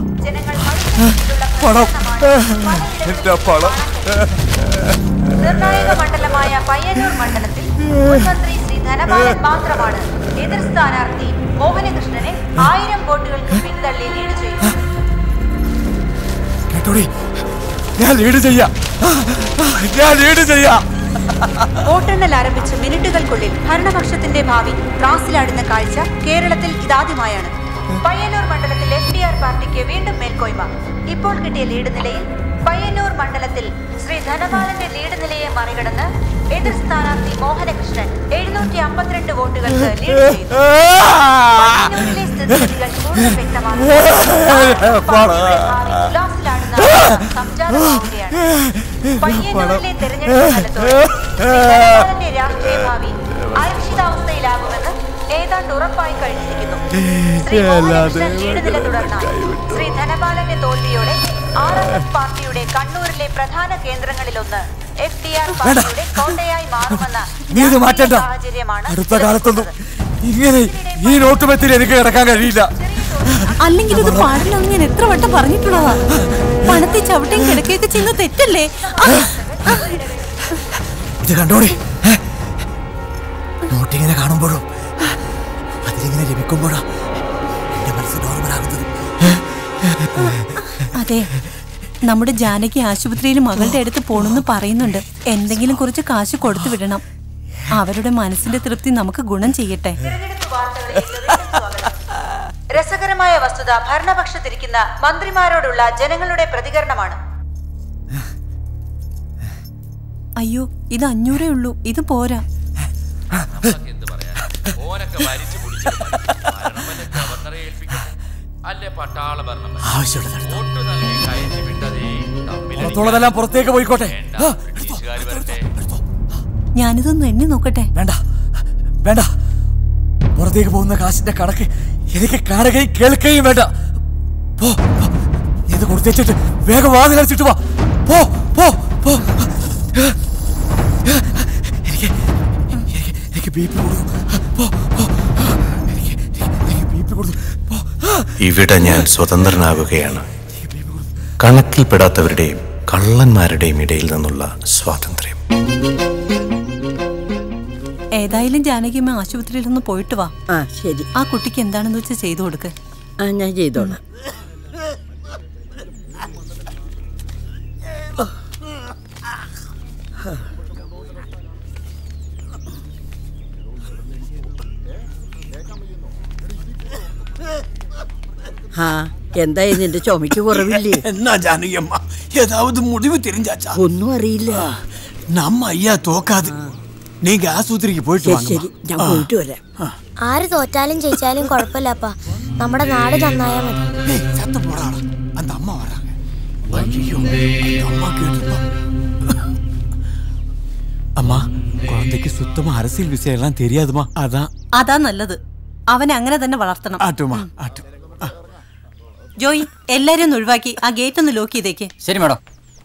പണം എന്റെ പണം നിർണായക മണ്ഡലമായ പയ്യന്നൂർ മണ്ഡലത്തിൽ മുൻമന്ത്രി ശ്രീ ധനപാലൻ മാത്രമാണ് എതിർ സ്ഥാനാർത്ഥി മോഹനകൃഷ്ണനെ ആയിരം വോട്ടുകൾക്ക് പിന്തള്ളി ലീഡ് ചെയ്യുന്നു കേട്ടോടി ഞാൻ ലീഡ് ചെയ്യാം ഞാൻ ലീഡ് ചെയ്യാം വോട്ടെണ്ണൽ ആരംഭിച്ച് മിനിറ്റുകൾക്കുള്ളിൽ ഭരണപക്ഷത്തിന്റെ ഭാവി ത്രാസിലാടുന്ന കാഴ്ച കേരളത്തിൽ ഇതാദ്യമായാണ് പയ്യന്നൂർ മണ്ഡലത്തിൽ എഫ് ഡി ആർ പാർട്ടിക്ക് വീണ്ടും മേൽക്കോയ്മ ഇപ്പോൾ കിട്ടിയ ലീഡ് നിലയിൽ പയ്യന്നൂർ മണ്ഡലത്തിൽ ശ്രീ ധനപാലന്റെ ലീഡ് നിലയെ മറികടന്ന് എതിർ സ്ഥാനാർത്ഥി മോഹനകൃഷ്ണൻ എഴുന്നൂറ്റി അമ്പത്തിരണ്ട് വോട്ടുകൾക്ക് ലീഡ് ചെയ്തു പയ്യന്നൂരിലെ സ്ഥിതിഗതികൾ കൂടുതൽ വ്യക്തമാകുമ്പോൾ പാർട്ടിയുടെ ഭാവി ഉല്ലാസിലാടുന്ന അവസ്ഥ സംജാതമാവുകയാണ് പയ്യന്നൂരിലെ തെരഞ്ഞെടുപ്പ് ഫലത്തോടെ ശ്രീ ധനപാലന്റെ രാഷ്ട്രീയ ഭാവി അരക്ഷിതാവസ്ഥയിലാകുമെന്ന് ഏതാണ്ട് ഉറപ്പായി കഴിഞ്ഞിരിക്കുന്നു ശ്രീ മോഹനകൃഷ്ണൻ ലീഡ് നില തുടർന്നാൽ ശ്രീ ധനപാലന്റെ തോൽവിയോടെ ആർ എസ് എസ് പാർട്ടിയുടെ കണ്ണൂരിലെ പ്രധാന കേന്ദ്രങ്ങളിലൊന്ന് എഫ് ഡി ആർ പാർട്ടിയുടെ കോട്ടയായി മാറുമെന്ന നീ ഇത് മാറ്റണ്ട സാഹചര്യമാണ് അടുത്ത കാലത്തൊന്നും ഇങ്ങനെ ഈ നോട്ട് മെത്തിൽ എനിക്ക് കിടക്കാൻ കഴിയില്ല അല്ലെങ്കിൽ ഇത് പാടില്ല എന്ന് ഞാൻ എത്ര വട്ടം പറഞ്ഞിട്ടുള്ളതാ പണത്തിൽ ചവിട്ടയും കിടക്കുകയൊക്കെ ചെയ്യുന്ന തെറ്റല്ലേ ആ, ഇത് കണ്ടോടെ നോട്ടിങ്ങനെ കാണുമ്പോഴും അതിലിങ്ങനെ ലഭിക്കുമ്പോഴാ എന്റെ മനസ്സ് നോർമലാകുന്നത് അതെ നമ്മുടെ ജാനകി ആശുപത്രിയിൽ മകളുടെ അടുത്ത് പോണെന്ന് പറയുന്നുണ്ട് എന്തെങ്കിലും കുറച്ച് കാശ് കൊടുത്തു വിടണം അവരുടെ മനസ്സിന്റെ തൃപ്തി നമുക്ക് ഗുണം ചെയ്യട്ടെ രസകരമായ വസ്തുത ഭരണപക്ഷത്തിരിക്കുന്ന മന്ത്രിമാരോടുള്ള ജനങ്ങളുടെ പ്രതികരണമാണ് അയ്യോ ഇത് അഞ്ഞൂറേ ഉള്ളൂ ഇത് പോരാ പുറത്തുള്ളതെല്ലാം പുറത്തേക്ക് പോയിക്കോട്ടെ ആ, ഞാനിതൊന്ന് എണ്ണി നോക്കട്ടെ വേണ്ട വേണ്ട പുറത്തേക്ക് പോകുന്ന കാശിന്റെ കണക്ക് എനിക്ക് കാണുകയും കേൾക്കുകയും വേണ്ട പോ പോ. നീ ഇത് കൊടുത്തേച്ചിട്ട് വേഗം വാതിൽ അടച്ചിട്ട് വാ പോ പോ പോ എനിക്ക് എനിക്ക് എനിക്ക് ബി പി കൊടുക്കും പോ പോ എനിക്ക് എനിക്ക് ബി പി കൊടുക്കും പോ ഇവിടെ ഞാൻ സ്വതന്ത്രനാകുകയാണ് കണക്കിൽപ്പെടാത്തവരുടെയും കള്ളന്മാരുടെയും ഇടയിൽ നിന്നുള്ള സ്വാതന്ത്ര്യം ഏതായാലും ജാനകിയമ്മ ആശുപത്രിയിൽ ഒന്ന് പോയിട്ട് വാ ആ ശരി ആ കുട്ടിക്ക് എന്താണെന്ന് വെച്ചാൽ ചെയ്തു കൊടുക്ക് ആ ഞാൻ ചെയ്തോളാം ആ എന്തായി നിന്റെ ചുമക്ക് കുറവില്ലേ என்ன ஜானகி அம்மா ஏதாவது முடிவு தெரிஞ்சாச்சா ഒന്നും അറിയില്ല நம்ம ஐயா தோக்காது நீங்க ஆஸ்பத்திரிக்கு போயிட்டு ശരി வாங்க ശരി ഞാൻ പോയിട്ട് വരാം ആര് തോറ്റാലും ജയിച്ചാലും കുഴപ്പമില്ലപ്പാ നമ്മുടെ നാട് നന്നായാ മതി சத்தம் போடாடா அந்த அம்மா வராங்க ஐயோ அந்த அம்மா கேட்டுப்பா அம்மா குழந்தைக்கு சுத்தமா அரசியல் விஷயம் எல்லாம் தெரியாதுமா அதான் അതാ നല്ലത് അവനെ അങ്ങനെ തന്നെ വളർത്തണം ஆட்டுமா ஆட்டு ജോയി എല്ലാരും ഒന്ന് ഒഴിവാക്കി ആ ഗേറ്റ് ഒന്ന് ലോക്ക് ചെയ്തേക്ക് ശരി മാഡം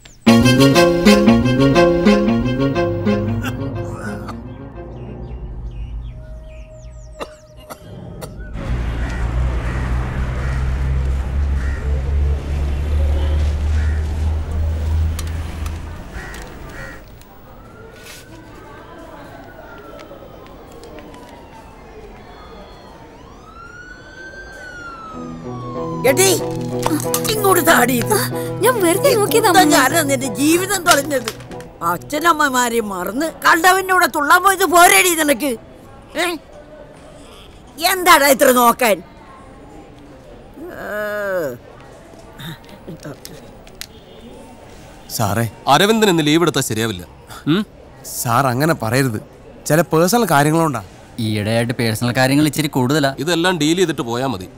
എടി ഇങ്ങോട്ട് താടി ഞാൻ വെറുതെ നോക്കിയതാ ഞാനാ നിന്റെ ജീവിതം തൊലഞ്ഞത് അച്ഛനമ്മമാരെ മറന്ന് കണ്ടവന്റെ കൂടെ തുള്ളാൻ പോയത് പോരേടി നിനക്ക് ഏ? എന്താടാ ഇത്ര നോക്കാൻ സാറേ അരവിന്ദൻ ഇന്ന് ലീവ് എടുത്താൽ ശരിയാവില്ല സാർ അങ്ങനെ പറയരുത് ചില പേഴ്സണൽ കാര്യങ്ങളുണ്ടാ ഈയിടെയായിട്ട് പേഴ്സണൽ കാര്യങ്ങൾ ഇച്ചിരി കൂടുതലാ ഇതെല്ലാം ഡീൽ ചെയ്തിട്ട് പോയാൽ മതി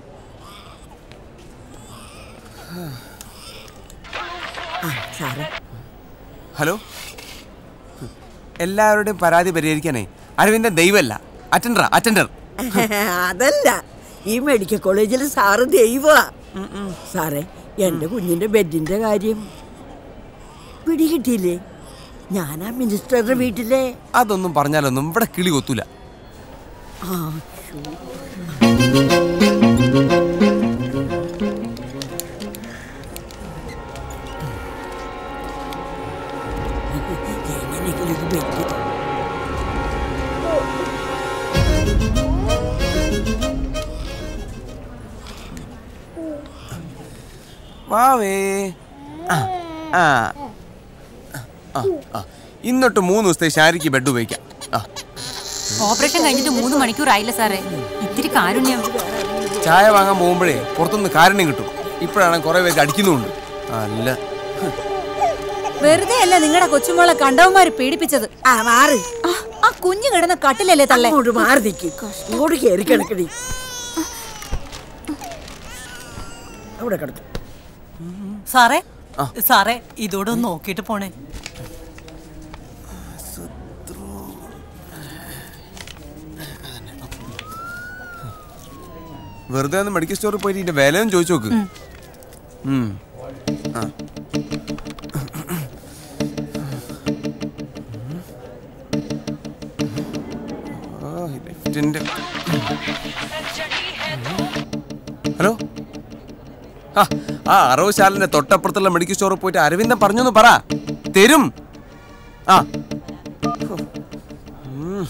സാറേ ഹലോ എല്ലാവരുടെയും പരാതി പരിഹരിക്കാനേ അരവിന്ദൻ ദൈവമല്ല അറ്റൻഡറാ അറ്റൻഡർ അതല്ല ഈ മെഡിക്കൽ കോളേജിൽ സാറ് ദൈവ സാറേ എന്റെ കുഞ്ഞിന്റെ ബെഡിന്റെ കാര്യം പിടികിട്ടിയില്ലേ ഞാനാ മിനിസ്റ്ററുടെ വീട്ടിലെ അതൊന്നും പറഞ്ഞാലൊന്നും ഇവിടെ കിളി കൊത്തൂല ആ എങ്ങനെയെങ്കിലും ഇത് ബെഡ് വാവേ ആ ആ ആ, ആ. ഇന്നൊട്ട് മൂന്ന് ദിവസത്തെ ശാരിക്ക് ബെഡ് ഉപയോഗിക്കാം ആ ഓപ്പറേഷൻ കഴിഞ്ഞിട്ട് മൂന്ന് മണിക്കൂറായില്ല സാറേ ഇത്തിരി കാരുണ്യം ചായ വാങ്ങാൻ പോകുമ്പോഴേ പുറത്തുനിന്ന് കാരുണ്യം കിട്ടും ഇപ്പോഴാണ് കുറെ പേർക്ക് അടിക്കുന്നുണ്ട് അല്ല വെറുതെ അല്ല നിങ്ങളുടെ കൊച്ചുമോളെ കണ്ടവന്മാര് പീഡിപ്പിച്ചത് ആ മാറി ആ കുഞ്ഞു കിടന്ന കട്ടിലല്ലേ തള്ളേ അങ്ങോട്ട് മാറി നിൽക്കും ഇങ്ങോട്ട് കയറി കിടക്കടി അവിടെ കിടക്കും സാറേ സാറേ ഇതോടെ ഒന്ന് നോക്കിയിട്ട് പോണേ വെറുതെ ഒന്ന് മെഡിക്കൽ സ്റ്റോറിൽ പോയിട്ട് ഇതിന്റെ വിലയും ചോദിച്ചു നോക്ക് ഉം. ആ. ഓ, ഈ ലിഫ്റ്റിന്റെ ഹലോ ആ ആ അറവുശാലിന്റെ തൊട്ടപ്പുറത്തുള്ള മെഡിക്കൽ സ്റ്റോറിൽ പോയിട്ട് അരവിന്ദൻ പറഞ്ഞൊന്ന് പറ തരും ആ ഉം.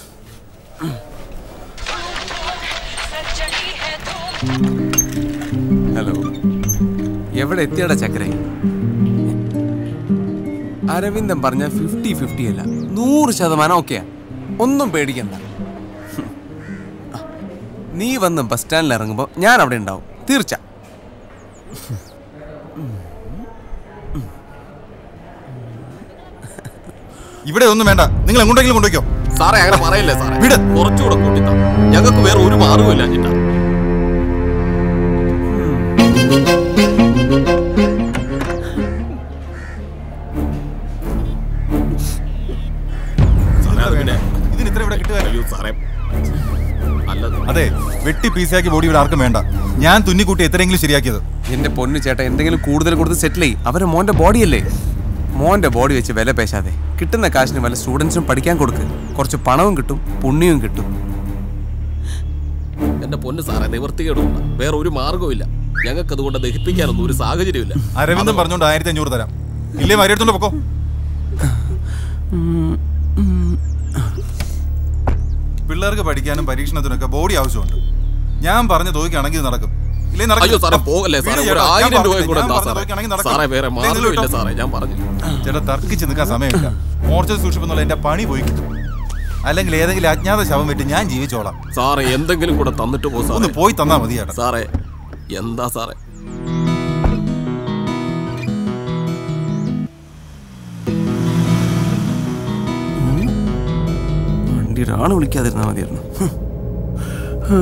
ഹലോ എവിടെ എത്തിയടാ ചക്കര അരവിന്ദൻ പറഞ്ഞ ഫിഫ്റ്റി ഫിഫ്റ്റി അല്ല നൂറ് ശതമാനം ഓക്കെയാ ഒന്നും പേടിക്കണ്ട ഹും. ആ, നീ വന്ന് ബസ് സ്റ്റാൻഡിൽ ഇറങ്ങുമ്പോൾ ഞാൻ അവിടെ ഉണ്ടാവും തീർച്ച ഇവിടെ ഒന്നും വേണ്ട നിങ്ങൾ എങ്ങോട്ടെങ്കിലും കൊണ്ടുവയ്ക്കോ സാറേ അങ്ങനെ പറയല്ലേ സാറേ കുറച്ചുകൂടെ കൂട്ടിത്താ ഞങ്ങൾക്ക് വേറെ ഒരു മാർഗമില്ല ചിട്ടാ സാറേ, അത് പിന്നെ- ഇതിന് ഇത്ര ഇവിടെ കിട്ടുക അയ്യോ സാറേ അല്ല അതെ വെട്ടി പീസാക്കി ബോഡി ഇവിടെ ആർക്കും വേണ്ട ഞാൻ തുന്നിക്കൂട്ടി എത്രയെങ്കിലും ശരിയാക്കിയത് എന്റെ പൊന്നു ചേട്ടാ എന്തെങ്കിലും കൂടുതൽ കൊടുത്ത് സെറ്റിൽ ചെയ്യും അവരെ മോന്റെ ബോഡിയല്ലേ മോന്റെ ബോഡി വെച്ച് വില പേശാതെ കിട്ടുന്ന കാശിന് വല്ല സ്റ്റുഡൻസിനും പഠിക്കാൻ കൊടുക്ക് കുറച്ച് പണവും കിട്ടും പുണ്യവും കിട്ടും എന്റെ പൊന്ന് സാറേ നിവർത്തികേടുമില്ല വേറെ ഒരു മാർഗവുമില്ല ഞങ്ങൾക്ക് അതുകൊണ്ട് ദഹിപ്പിക്കാനൊന്നും ഒരു സാഹചര്യമില്ല അരവിന്ദൻ പറഞ്ഞോണ്ട് ആയിരത്തി അഞ്ഞൂറ് തരാം ഇല്ലേ മരിയെടുത്തോണ്ട് പൊക്കോ പിള്ളേർക്ക് പഠിക്കാനും പരീക്ഷണത്തിനൊക്കെ ബോഡി ആവശ്യമുണ്ട് ഞാൻ പറഞ്ഞ തോയ്ക്കാണെങ്കിൽ നടക്കും ഇല്ലേ നടക്കും. അയ്യോ സാറേ പോകല്ലേ സാറേ വീട് ഒരു ചേട്ടാ, ഞാൻ ആയിരം രൂപ പറഞ്ഞില്ലേ, കൂടെ ഞാൻ താ പറഞ്ഞ സാറേ തോയ്ക്കാണെങ്കിൽ നടക്കും. സാറേ വേറെ ഇല്ലേ, നിങ്ങൾ മാർഗമില്ല വിട്ടോ. സാറേ ഞാൻ പറഞ്ഞു ചേട്ടാ തർക്കിച്ച് നിൽക്കാൻ സമയമില്ല മോർച്ചൽ സൂക്ഷിപ്പെന്നുള്ള എന്റെ പണി പോയി കിട്ടും അല്ലെങ്കിൽ ഏതെങ്കിലും അജ്ഞാത ശവം വെട്ടി ഞാൻ ജീവിച്ചോളാം സാറേ എന്തെങ്കിലും കൂടെ തന്നിട്ട് പോ സാറേ ഒന്ന് പോയി തന്നാ മതി ചേട്ടാ സാറേ എന്താ സാറേ വണ്ടി ഒരാൾ വിളിക്കാതിരുന്നാൽ മതിയായിരുന്നു ഹും.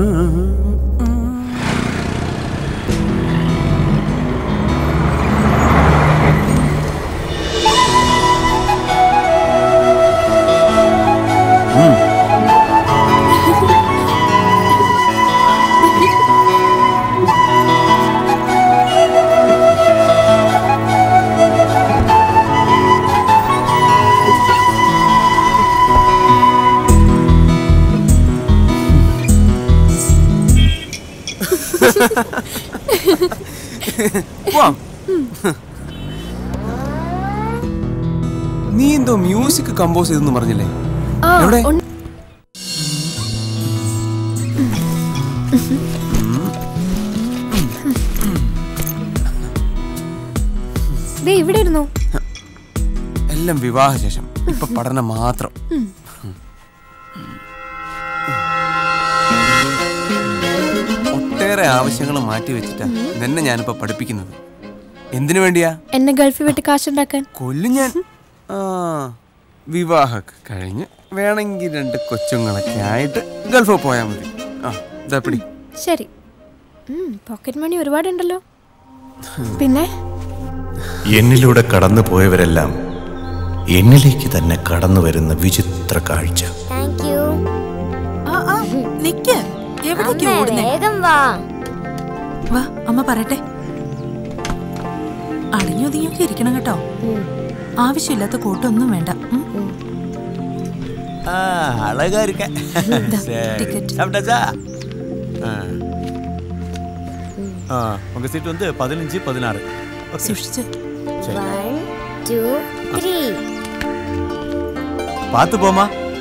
പോവാം. നീ എന്തോ മ്യൂസിക് കമ്പോസ് ചെയ്തെന്ന് പറഞ്ഞില്ലേ എവിടെ ദേ ഇവിടെ ഇരുന്നു എല്ലാം വിവാഹശേഷം ഇപ്പൊ പഠനം മാത്രം ഒട്ടേറെ ആവശ്യങ്ങൾ മാറ്റി വെച്ചിട്ടാ നിന്നെ ഞാനിപ്പോ പഠിപ്പിക്കുന്നത് എന്തിനു വേണ്ടിയാ എന്നെ ഗൾഫിൽ വിട്ട് കാശുണ്ടാക്കാൻ കൊല്ലും ഞാൻ ആ വിവാഹമൊക്കെ കഴിഞ്ഞ് വേണമെങ്കിൽ രണ്ട് കൊച്ചുങ്ങളൊക്കെ ആയിട്ട് ഗൾഫിൽ പോയാൽ മതി ആ ഇതാ പിടി ശരി പോക്കറ്റ് മണി ഒരുപാടുണ്ടല്ലോ പിന്നെ എന്നിലൂടെ കടന്നു പോയവരെല്ലാം എന്നിലേക്ക് തന്നെ കടന്നു വരുന്ന വിചിത്ര കാഴ്ച താങ്ക് യു ആ ആ നിക്ക് എവിടേക്ക് ഓടുന്നേ വേഗം വാ വാ അമ്മ പറയട്ടെ അടിഞ്ഞൊതുങ്ങിയൊക്കെ ഇരിക്കണം കേട്ടോ ആവശ്യമില്ലാത്ത കൂട്ടൊന്നും വേണ്ട ഉം. ஆ, அழகா இருக்க சரி. சாப்பிட்டாச்சா ஆ. ஆ, உங்க சீட் வந்து பதினஞ்சு பதினாறு ஓகே. സൂക്ഷിച്ച് சரி. വൺ ടു ത്രീ பார்த்து போமா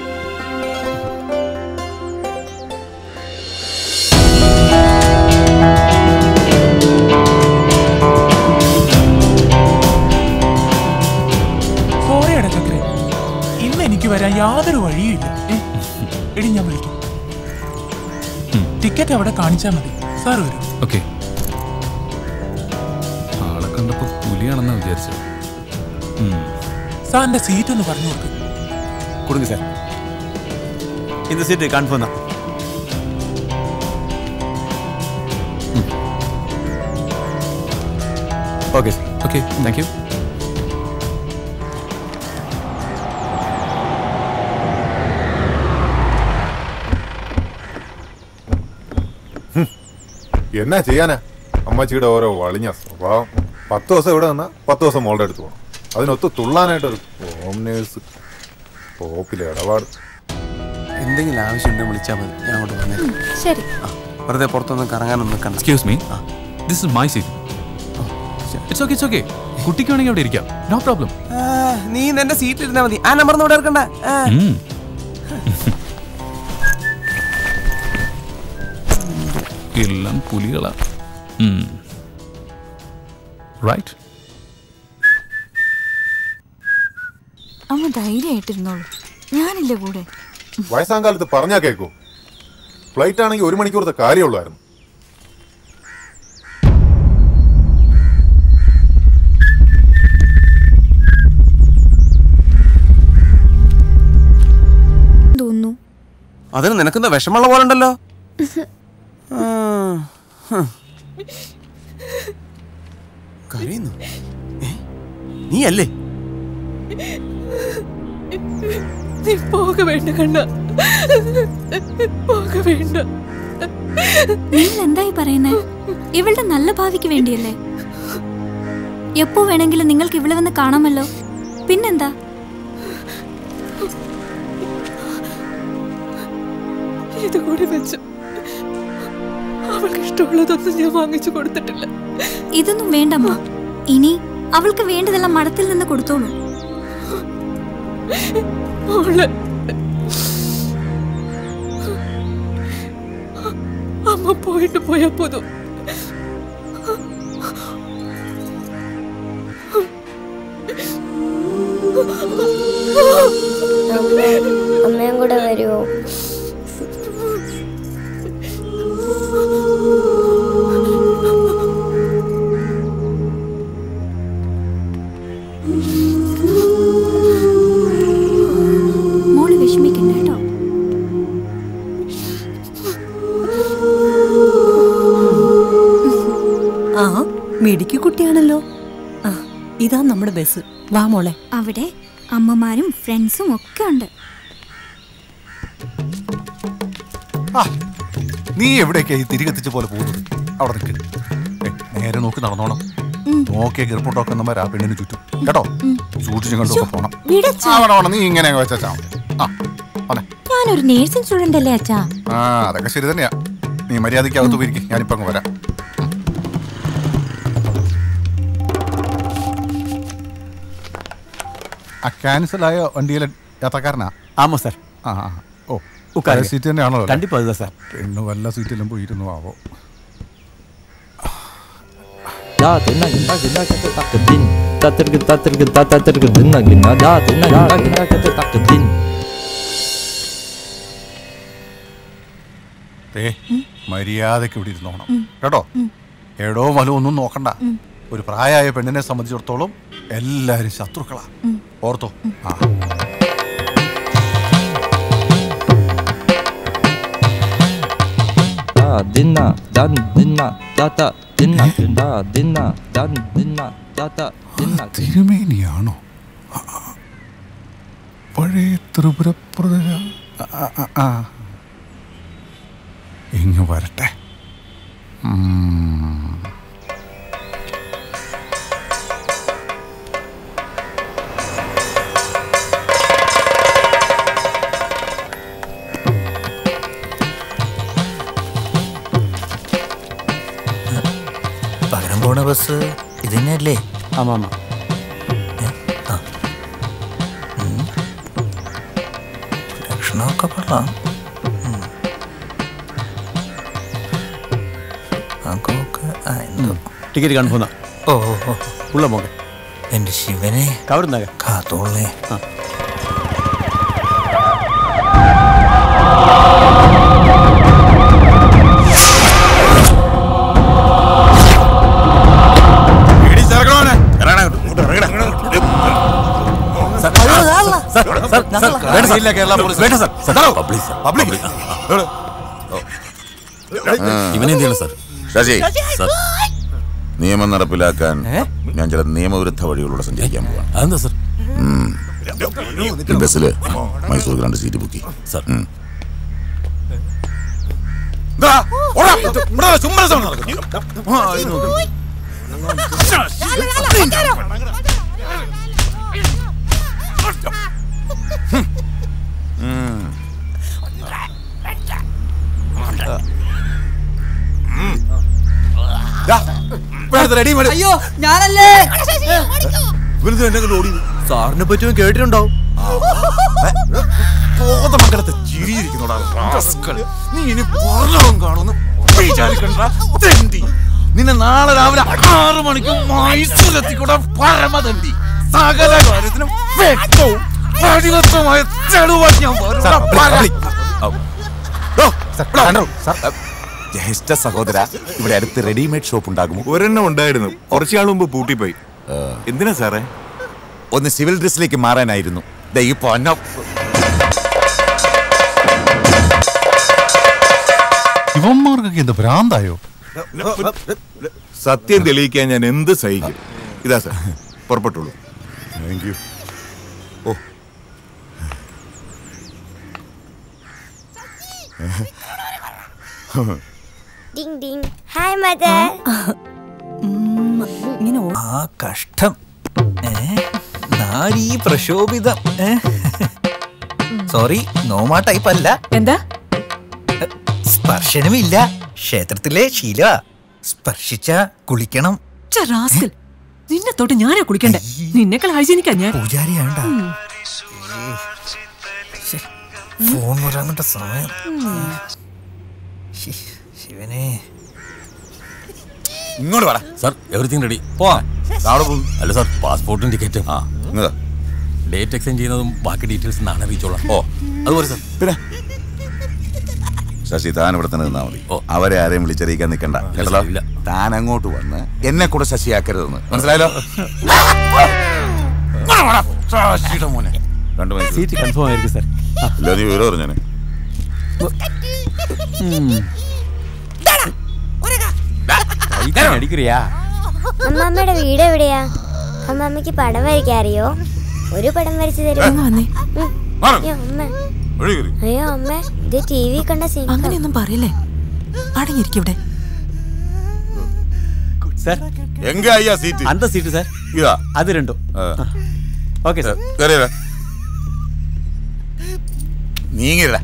സോറി അടക്കത്രേ ഇന്ന് എനിക്ക് വരാൻ യാതൊരു വഴിയുമില്ല ഏ, എടി ഞാൻ വിളിക്കും ടിക്കറ്റ് അവിടെ കാണിച്ചാൽ മതി സാർ വരും ഓക്കെ ആളെ കണ്ടപ്പോ പുലിയാണെന്നാ വിചാരിച്ചത് ഉം. സാറിന്റെ സീറ്റ് ഒന്ന് പറഞ്ഞു കൊടുക്കും கொடுங்க சார் இந்த சீட்டு கன்ஃபார்ம் தான் okay sir okay thank you എന്നാ ചെയ്യാനാ അമ്മച്ചിയുടെ ഓരോ വളിഞ്ഞ സ്വഭാവം പത്ത് ദിവസം ഇവിടെ നിന്നാ പത്ത് ദിവസം മോളുടെ അടുത്ത് പോകണം അതിനൊത്ത് തുള്ളാനായിട്ടൊരു ഹോം നേഴ്സ് പോപ്പിലെ ഇടപാട് എന്തെങ്കിലും ആവശ്യമുണ്ടെങ്കിൽ വിളിച്ചാൽ മതി ഞാൻ അങ്ങോട്ട് വന്നേക്കാം ശരി വെറുതെ പുറത്തൊന്നും കറങ്ങാനൊന്നും നിൽക്കണ്ട excuse me this is my seat it's okay it's okay കുട്ടിക്ക് വേണമെങ്കിൽ അവിടെ ഇരിക്കാം നോ പ്രോബ്ലം ആ, നീ നിന്റെ സീറ്റിൽ ഇരുന്നാ മതി ആ നമ്പർ ഇവിടെ ഇറക്കണ്ട ആ. എല്ലാം പുലികളാ റൈറ്റ് അമ്മ ധൈര്യമായിട്ടിരുന്നോളൂ ഞാനില്ലേ കൂടെ വയസ്സാം കാലത്ത് പറഞ്ഞാ കേക്കൂ ഫ്ലൈറ്റ് ആണെങ്കിൽ ഒരു മണിക്കൂറത്തെ കാര്യമുള്ളായിരുന്നു തോന്നുന്നു അതിന് നിനക്കെന്താ വിഷമുള്ള പോലെ ഉണ്ടല്ലോ കരയുന്നു ഏ? നീ അല്ലേ നീ പോക വേണ്ട കണ്ണ പോക വേണ്ട നിങ്ങൾ എന്തായി പറയുന്നേ ഇവളുടെ നല്ല ഭാവിക്ക് വേണ്ടിയല്ലേ എപ്പോ വേണമെങ്കിലും നിങ്ങൾക്ക് ഇവിടെ വന്ന് കാണാമല്ലോ പിന്നെന്താ ഇത് കൂടി വെച്ചു അവൾക്ക് ഇഷ്ടമുള്ളതൊന്നും ഞാൻ വാങ്ങിച്ചു കൊടുത്തിട്ടില്ല ഇതൊന്നും വേണ്ടമ്മ ഇനി അവൾക്ക് വേണ്ടതെല്ലാം മഠത്തിൽ നിന്ന് കൊടുത്തോളൂ മോളെ അമ്മ പോയിട്ട് പോയാ പോതും അമ്മയും കൂടെ വരുമോ മോള് വിഷമിക്കണ്ട കേട്ടോ ആ മിടുക്കി കുട്ടിയാണല്ലോ ആ ഇതാ നമ്മുടെ ബസ് വാ മോളെ അവിടെ അമ്മമാരും ഫ്രണ്ട്സും ഒക്കെ ഉണ്ട് നീ എവിടേക്കാ ഈ തിരികെത്തിച്ച പോലെ പോകുന്നത് അവിടെ നിൽക്ക് ഏയ്, നേരെ നോക്കി നടന്നോണം നോക്കിയ ഗർഭട്ടോക്കുന്നമാർ ആ പെണ്ണിന് ചുറ്റും കേട്ടോ സൂക്ഷിച്ചു കണ്ടൊക്കെ പോണം വിടച്ചാ. ആ, വേണം, വേണം. നീ ഇങ്ങനെ വെച്ചാ ആ വന്നെ. ഞാനൊരു നേഴ്സിംഗ് സ്റ്റുഡന്റ് അല്ലേ അച്ഛാ ആ അതൊക്കെ ശരി തന്നെയാ നീ മര്യാദയ്ക്ക് അകത്ത് പോയിരിക്കും ഞാനിപ്പോ അങ്ങ് വരാം ആ ക്യാൻസലായ വണ്ടിയിലെ യാത്രക്കാരനാ ആമോ സാർ ആ ആ. ഓ ഉക്കാരുங்க. പഴയ സീറ്റ് തന്നെയാണോ കണ്ടിപ്പാ അതുதான் സാർ പെണ്ണ് വല്ല സീറ്റിലും പോയിരുന്നു ആവോ Da tina gina gina kata tak kedin Ta tergin ta tergin ta ta tergin dina gina Da tina gina gina kata tak kedin ദേ മര്യാദയ്ക്ക് ഇവിടെ ഇരുന്നോണം കേട്ടോ എടോ വലോ ഒന്നും നോക്കണ്ട ഒരു പ്രായമായ പെണ്ണിനെ സംബന്ധിച്ചിടത്തോളം എല്ലാരും ശത്രുക്കളാ ഓർത്തോ ആ Da dina dan dina da ta dina Da dina dan dina da ta dina തിരുമേനിയാണോ ആ, ആ. പഴയ ത്രിപുര പ്രദേശ ആ, ആ, ആ. ഇങ്ങ് വരട്ടെ ഉം. പകരം പോണ ബസ് ഇത് തന്നെയല്ലേ ആമാ ഭക്ഷണമൊക്കെ കൊള്ളാം ഉം. പാകമൊക്കെ ആ, എന്തോ. ടിക്കറ്റ് കൺഫേം ഓ ഓ ഓ ഉള്ള പോകെ എന്റെ ശിവനെ കവറുന്നാക കാത്തോളേ ഇവനെന്ത് ചെയ്യണം സാർ ശശി സാർ നിയമം നടപ്പിലാക്കാൻ ഞാൻ ചില നിയമവിരുദ്ധ വഴികളിലൂടെ സഞ്ചരിക്കാൻ പോവാണ് അതെന്താ സാർ ഉം. ഈ ബസ്സില് മൈസൂർക്ക് രണ്ട് സീറ്റ് ബുക്ക് സാർ അയ്യോ ഞാനല്ലേ സാറിനെ പറ്റി കേട്ടിട്ടുണ്ടാവും ബോധമംഗലത്തെ ചിരിയിരിക്കുന്നോടാ rascal. നീ ഇനി പറഞ്ഞവും കാണുന്നു വിചാരിക്കണ്ട തെണ്ടി നിന്നെ നാളെ രാവിലെ ആറു മണിക്ക് മൈസൂരെത്തിക്കൂടെ പരമതണ്ടി സകല കാര്യത്തിനും വ്യക്തവും അടിമത്തമായ തെളിവാ ഞാൻ ജ്യേഷ്ഠ സഹോദര ഇവിടെ അടുത്ത് റെഡിമെയ്ഡ് ഷോപ്പ് ഉണ്ടാകുമോ ഒരെണ്ണം ഉണ്ടായിരുന്നു കുറച്ചാൾ മുമ്പ് പൂട്ടിപ്പോയി എന്തിനാ സാറേ ഒന്ന് സിവിൽ ഡ്രസ്സിലേക്ക് മാറാനായിരുന്നു ദേ ഈ പൊന്ന ഇവന്മാർക്കൊക്കെ എന്ത് ഭ്രാന്തായോ സത്യം തെളിയിക്കാൻ ഞാൻ എന്ത് സഹിക്കും ഇതാ സാർ പുറപ്പെട്ടുള്ളൂ താങ്ക് യു ഓ ഡിങ് ഡിങ് ഹായ് മദർ ഇങ്ങനെ ആ കഷ്ടം ഏ നാരീ പ്രശോഭിതം ഏ സോറി നോമാ ടൈപ്പ് അല്ല എന്താ സ്പർശനമില്ല ക്ഷേത്രത്തിലെ ശീല സ്പർശിച്ച കുളിക്കണം ഛെ, റാസ്കൽ. നിന്നെ തൊട്ട് ഞാനാ കുളിക്കണ്ടേ നിന്നെക്കാൾ ഹൈജീനിക്കാ ഞാൻ പൂജാരിയാണ്ടാ ഉം. ഫോൺ വരാന്നിട്ട സമയം ശ്ശി, ശിവനെ ഇങ്ങോട്ട് പറ സാർ എവറിത്തിങ് റെഡി പോവാം അല്ല സാർ പാസ്പോർട്ടും ടിക്കറ്റും ആ ഡേറ്റ് എക്സ്ചേഞ്ച് ചെയ്യുന്നതും ബാക്കി ഡീറ്റെയിൽസ് നാളെ അറിയിച്ചോളാം ഓ അതുപോലെ സാർ പിന്നെ ശശി താൻ ഇവിടെ തന്നെ നിന്നാ മതി അവരെ ആരെയും വിളിച്ചറിയിക്കാൻ നിൽക്കണ്ട കേട്ടല്ലോ താൻ അങ്ങോട്ട് വന്ന് എന്നെ കൂടെ ശശിയാക്കരുതെന്ന് മനസ്സിലായല്ലോ ശശിയുടെ മോനെ രണ്ടു മണിക്കൂർ സീറ്റ് കൺഫേം ആയിരിക്കും സാർ ഇല്ല നീ വിവരം പറഞ്ഞേ അടിക്കറിയാ അമ്മമ്മയുടെ വീട് എവിടെയാ അമ്മമ്മക്ക് പടം വരയ്ക്കാൻ അറിയോ ഒരു പടം വരച്ചു തരും ഉം. അയ്യോ അമ്മ അയ്യോ അമ്മ ഇത് ടി വി കണ്ട സിനിമ അങ്ങനെയൊന്നും പറയില്ലേ അടങ്ങിയിരിക്കും ഇവിടെ സാർ എങ്ക അയ്യാ സീറ്റ് അന്ത സീറ്റ് സാർ ഇതാ അത് രണ്ടും ഓക്കെ സാർ കയറിയതാ നീങ്ങിരടാ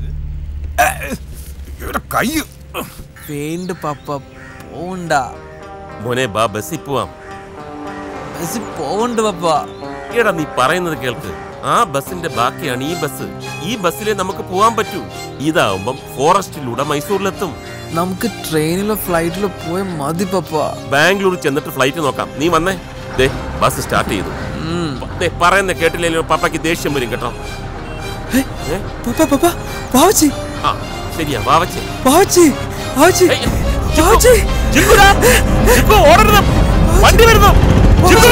കൈ വേണ്ട പപ്പ പോണ്ട മോനെ ബാ ബസ്സിൽ പോവാം ബസ്സിൽ പോവണ്ട പപ്പ എടാ നീ പറയുന്നത് കേൾക്ക് ആ ബസ്സിന്റെ ബാക്കിയാണ് ഈ ബസ് ഈ ബസ്സിലെ നമുക്ക് പോവാൻ പറ്റൂ ഇതാവുമ്പം ഫോറസ്റ്റിലൂടെ മൈസൂരിലെത്തും നമുക്ക് ട്രെയിനിലോ ഫ്ലൈറ്റിലോ പോയ മതി പപ്പ ബാംഗ്ലൂർ ചെന്നിട്ട് ഫ്ലൈറ്റ് നോക്കാം നീ വന്നേ ദേ ബസ് സ്റ്റാർട്ട് ചെയ്തു ദേ പറയുന്ന കേട്ടില്ലെങ്കിലും പപ്പയ്ക്ക് ദേഷ്യം വരും കേട്ടോ ഏ? പപ്പ പപ്പ വാവച്ചി ആ ശരിയാ വാവച്ചേ വാവച്ചി വാവച്ചി വാവച്ചി ഓടരുത് വണ്ടി വരുന്നു ചിക്കു!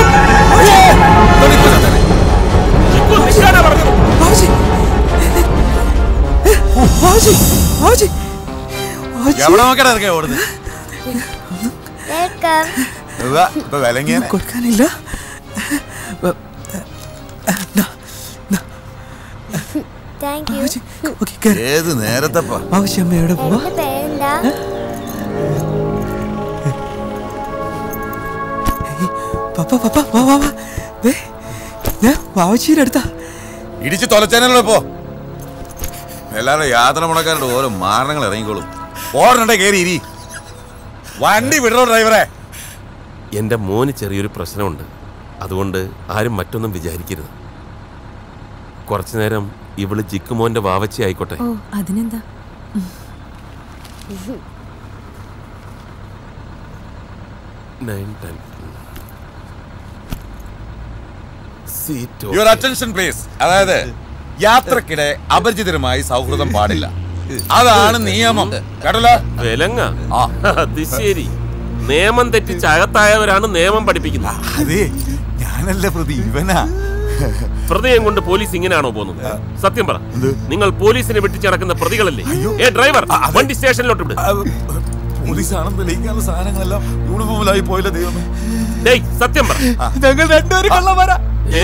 ചിക്കു, നിൽക്കാനാ പറഞ്ഞത്. വാവച്ചി വാവച്ചി വാവച്ചി എവിടെ നോക്കടാ ഇറങ്ങിയ ഓടുന്നത് വെൽക്കം ഇപ്പൊ വിലങ്ങിയ കൊടുക്കാനില്ല താങ്ക് യു ഓക്കെ കേറ് ഏത് നേരത്തപ്പാ ആവശ്യം എവിടെ പോവാ എന്റെ പേരെന്താ പപ്പ പപ്പ വാ വാ വാ ദേ, ഞാൻ വാവച്ചിയുടെ അടുത്താ ഇടിച്ച് തൊലച്ചാനല്ലോ ഇപ്പോ എല്ലാവരുടെ യാത്ര മുടക്കാരുടെ ഓരോ മാരണങ്ങൾ ഇറങ്ങിക്കോളും ഓടണേ കയറി ഇരി വണ്ടി വിടണോ ഡ്രൈവറെ എന്റെ മോന് ചെറിയൊരു പ്രശ്നമുണ്ട് അതുകൊണ്ട് ആരും മറ്റൊന്നും വിചാരിക്കരുത് കുറച്ചു നേരം ഇവള് ജിക്കുമോന്റെ വാവച്ചി ആയിക്കോട്ടെ ഓ അതിനെന്താ nine ten seat your attention please അതായത് യാത്രക്കിടെ അപരിചിതരുമായി സൗഹൃദം പാടില്ല അതാണ് നിയമം കേട്ടല്ലോ വിലങ്ങ അത് ശരി നിയമം തെറ്റിച്ച് അകത്തായവരാണ് നിയമം പഠിപ്പിക്കുന്നത് അതെ ഞാനല്ല പ്രതി ഇവനാ പ്രതിയും കൊണ്ട് പോലീസ് ഇങ്ങനെയാണോ പോകുന്നത് സത്യം പറ നിങ്ങൾ പോലീസിനെ വെട്ടിച്ചടക്കുന്ന പ്രതികളല്ലേ ഏ ഡ്രൈവർ വണ്ടി സ്റ്റേഷനിലോട്ട് വിട് പോലീസാണെന്ന് തെളിയിക്കാനുള്ള സാധനങ്ങളെല്ലാം യൂണിഫോമിലായി പോയില്ല ദൈവമേ ഡേയ് സത്യം പറ ഞങ്ങൾ രണ്ടുപേരും കള്ളന്മാരാ ഏ?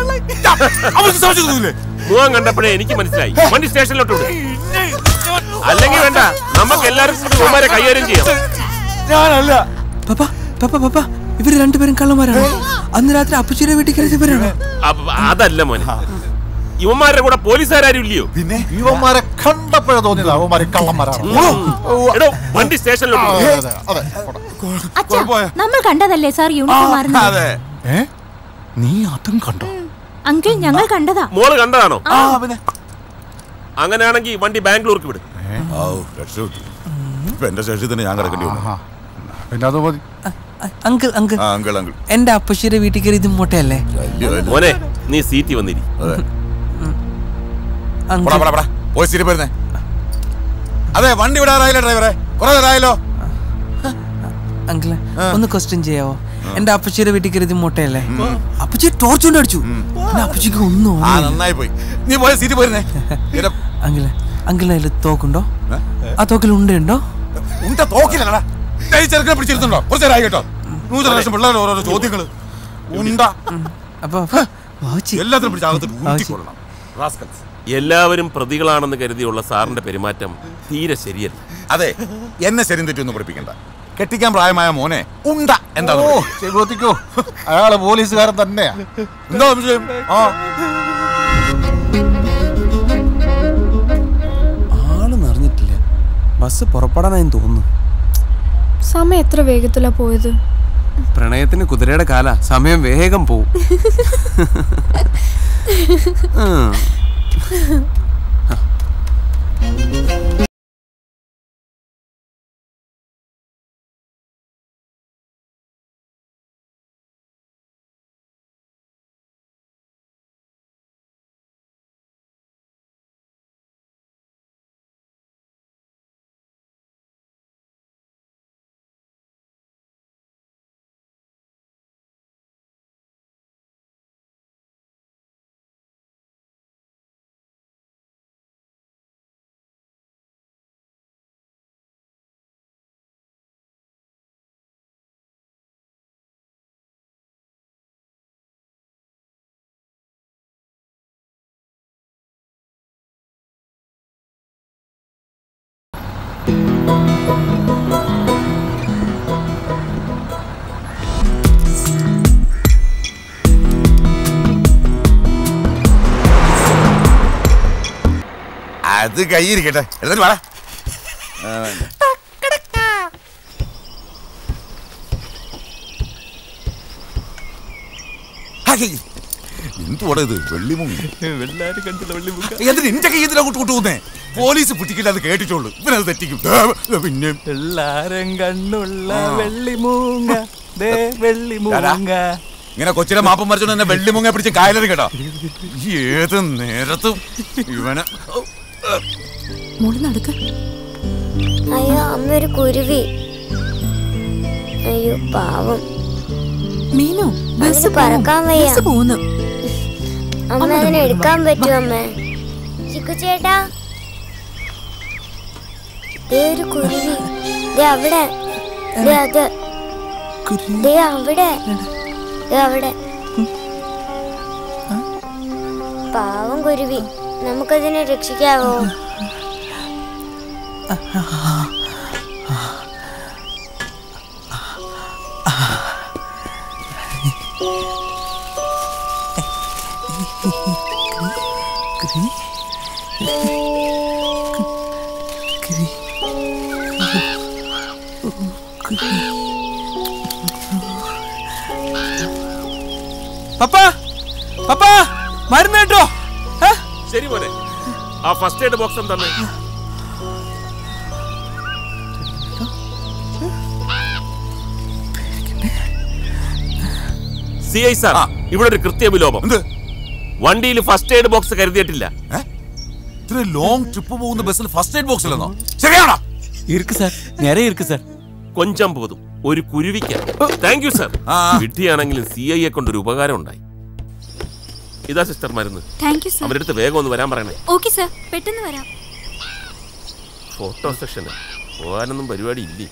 മുഖം കണ്ടപ്പോഴേ എനിക്ക് മനസ്സിലായി വണ്ടി സ്റ്റേഷനിലോട്ട് വിട് അല്ലെങ്കിൽ വേണ്ട നമുക്ക് എല്ലാവർക്കും ഇവന്മാരെ കൈകാര്യം ചെയ്യാം ഞാനല്ല പപ്പ പപ്പ പപ്പ ഇവര് രണ്ടുപേരും കള്ളന്മാരാണ് അന്ന് രാത്രി അപ്പച്ചിയുടെ വീട്ടിൽ കയറിയവരാണ് അപ്പ- അതല്ല മോനെ ഇവന്മാരുടെ കൂടെ പോലീസുകാരും ഇല്ലയോ പിന്നെ ഇവന്മാരെ കണ്ടപ്പോഴേ തോന്നിയത് അവന്മാരെ കള്ളന്മാരാണ് എടോ വണ്ടി സ്റ്റേഷനിലോട്ട് വിട്. അച്ഛാ നമ്മൾ കണ്ടതല്ലേ സാർ യൂണിഫോം മാറുന്നത് ഏ നീ അതും കണ്ടോ അങ്കിൾ ഞങ്ങൾ കണ്ടതാ മോള് കണ്ടതാണോ അങ്ങനെയാണെങ്കിൽ വണ്ടി ബാംഗ്ലൂർക്ക് വിട് ഔ, രക്ഷപ്പെട്ടു. ഇപ്പൊ എന്റെ ശേഷി തന്നെ ഞാൻ കിടക്കേണ്ടി വന്നു പിന്നെ അത് മതി അങ്കിൾ അങ്കിൾ ആ അങ്കിൾ അങ്കിൾ എന്റെ അപ്പച്ചിയുടെ വീട്ടിൽ കയറി ഇത് മുട്ടയല്ലേ മോനെ നീ സീറ്റി വന്നിരി പോടാ, പോടാ, പോടാ. പോയി സിരി പോയിരുന്നേ അതെ വണ്ടി വിടാറായില്ല ഡ്രൈവറെ കുറെ നേരമായല്ലോ അങ്കിളെ ഒന്ന് ക്വസ്റ്റ്യൻ ചെയ്യാവോ എന്റെ അപ്പച്ചിയുടെ വീട്ടിൽ കരുതി മുട്ടയല്ലേ അപ്പച്ചി ടോർച്ച് കൊണ്ട് അടിച്ചു പിന്നെ അപ്പച്ചിക്ക് ഒന്നും ആ ഓർമ്മയില്ല. നന്നായി പോയി നീ പോയ സീറ്റ് പോയിരുന്നേ എന്റെ അങ്കിളെ അങ്കിളെ അതിൽ തോക്കുണ്ടോ ആ തോക്കിൽ ഉണ്ടോ ഉണ്ട തോക്കില്ലടാ ദേ, ഈ ചെറുക്കനെ പിടിച്ചിരുത്തുണ്ടോ കുറച്ച് നേരമായി കേട്ടോ ന്യൂ ജനറേഷൻ പിള്ളേരുടെ ഓരോരോ ചോദ്യങ്ങള് ഉണ്ട അപ്പൊ എല്ലാത്തിനും പിടിച്ച് അകത്ത് ഊറ്റിക്കൊള്ളണം റാസ്കൽസ് എല്ലാവരും പ്രതികളാണെന്ന് കരുതിയുള്ള സാറിന്റെ പെരുമാറ്റം തീരെ ശരിയല്ല അതെ എന്നെ ശരി തെറ്റൊന്നും പഠിപ്പിക്കണ്ട കെട്ടിക്കാൻ പ്രായമായ മോനെ ഉണ്ട എന്താ ഓ ചെഗോത്തിക്കോ അയാള് പോലീസുകാരൻ തന്നെയാ എന്താ സംശയം ആ ആള് നിറഞ്ഞിട്ടില്ല ബസ് പുറപ്പെടാനായി തോന്നുന്നു സമയം എത്ര വേഗത്തിലാ പോയത് പ്രണയത്തിന് കുതിരയുടെ കാല സമയം വേഗം പോവും ഉം. അത് കൈയിരിക്കട്ടെ എടുത്തിട്ട് വേണം എന്തുവാടാ ഇത് വെള്ളിമുങ്ങി വെള്ളാരും കണ്ടില്ല വെള്ളിമുക്ക എന്നിട്ട് നിന്റെ കൈ എന്തിനാ കൂട്ട് കൂട്ടുന്നേ പോലീസ് പിടിക്കില്ല അത് കേട്ടിട്ടുള്ളൂ ഇവനത് തെറ്റിക്കും ദേ, പിന്നെ എല്ലാരും കണ്ണുള്ള വെള്ളിമൂങ്ങ ദേ വെള്ളിമൂങ്ങ ഇങ്ങനെ കൊച്ചിലെ മാപ്പം മറിച്ചോണ്ട് എന്നെ വെള്ളിമുങ്ങ പിടിച്ച് കായലറി കേട്ടോ ഏത് നേരത്തും ഇവനെ മോള് നടക്ക അയ്യോ അമ്മ ഒരു കുരുവി അയ്യോ പാവം മീനു ബസ് അതിന് പറക്കാൻ വയ്യ ബസ് പോന്നു അമ്മ അതിനെ എടുക്കാൻ പറ്റുമോ അമ്മ ചിക്കു ചേട്ടാ ദേ ഒരു കുരുവി ദേ അവിടെ ദേ അത് ദേ അവിടെ ദേ അവിടെ പാവം കുരുവി നമുക്കതിനെ രക്ഷിക്കാവോ പപ്പാ പപ്പാ മരുന്ന് കേട്ടോ ശരി മോനെ ആ ഫസ്റ്റ് എയ്ഡ് ബോക്സ് തന്നെ സി ഐ സാർ ഇവിടെ ഒരു കൃത്യ വിലോപം വണ്ടിയിൽ ഫസ്റ്റ് എയ്ഡ് ബോക്സ് കരുതിയിട്ടില്ല ഇത്ര ലോങ് ട്രിപ്പ് പോകുന്ന ബസ്സിൽ ഫസ്റ്റ് എയ്ഡ് ബോക്സ് ഇല്ലെന്നോ ശരിയാണോ ഇருக்கு സാർ നേരെ ഇருக்கு സാർ കൊഞ്ചം പോതും ഒരു കുരുവിക്ക താങ്ക് യു സാർ വിഡ്ഢിയാണെങ്കിലും സി ഐയെ കൊണ്ടൊരു ഉപകാരം ഉണ്ടായി ഇതാ സിസ്റ്റർ മരുന്ന് താങ്ക് യു സർ അവരുടെ അടുത്ത് വേഗം ഒന്ന് വരാൻ പറയണേ ഓക്കെ സർ പെട്ടെന്ന് വരാം ഫോട്ടോ സെക്ഷന് പോകാനൊന്നും പരിപാടി ഇല്ലേ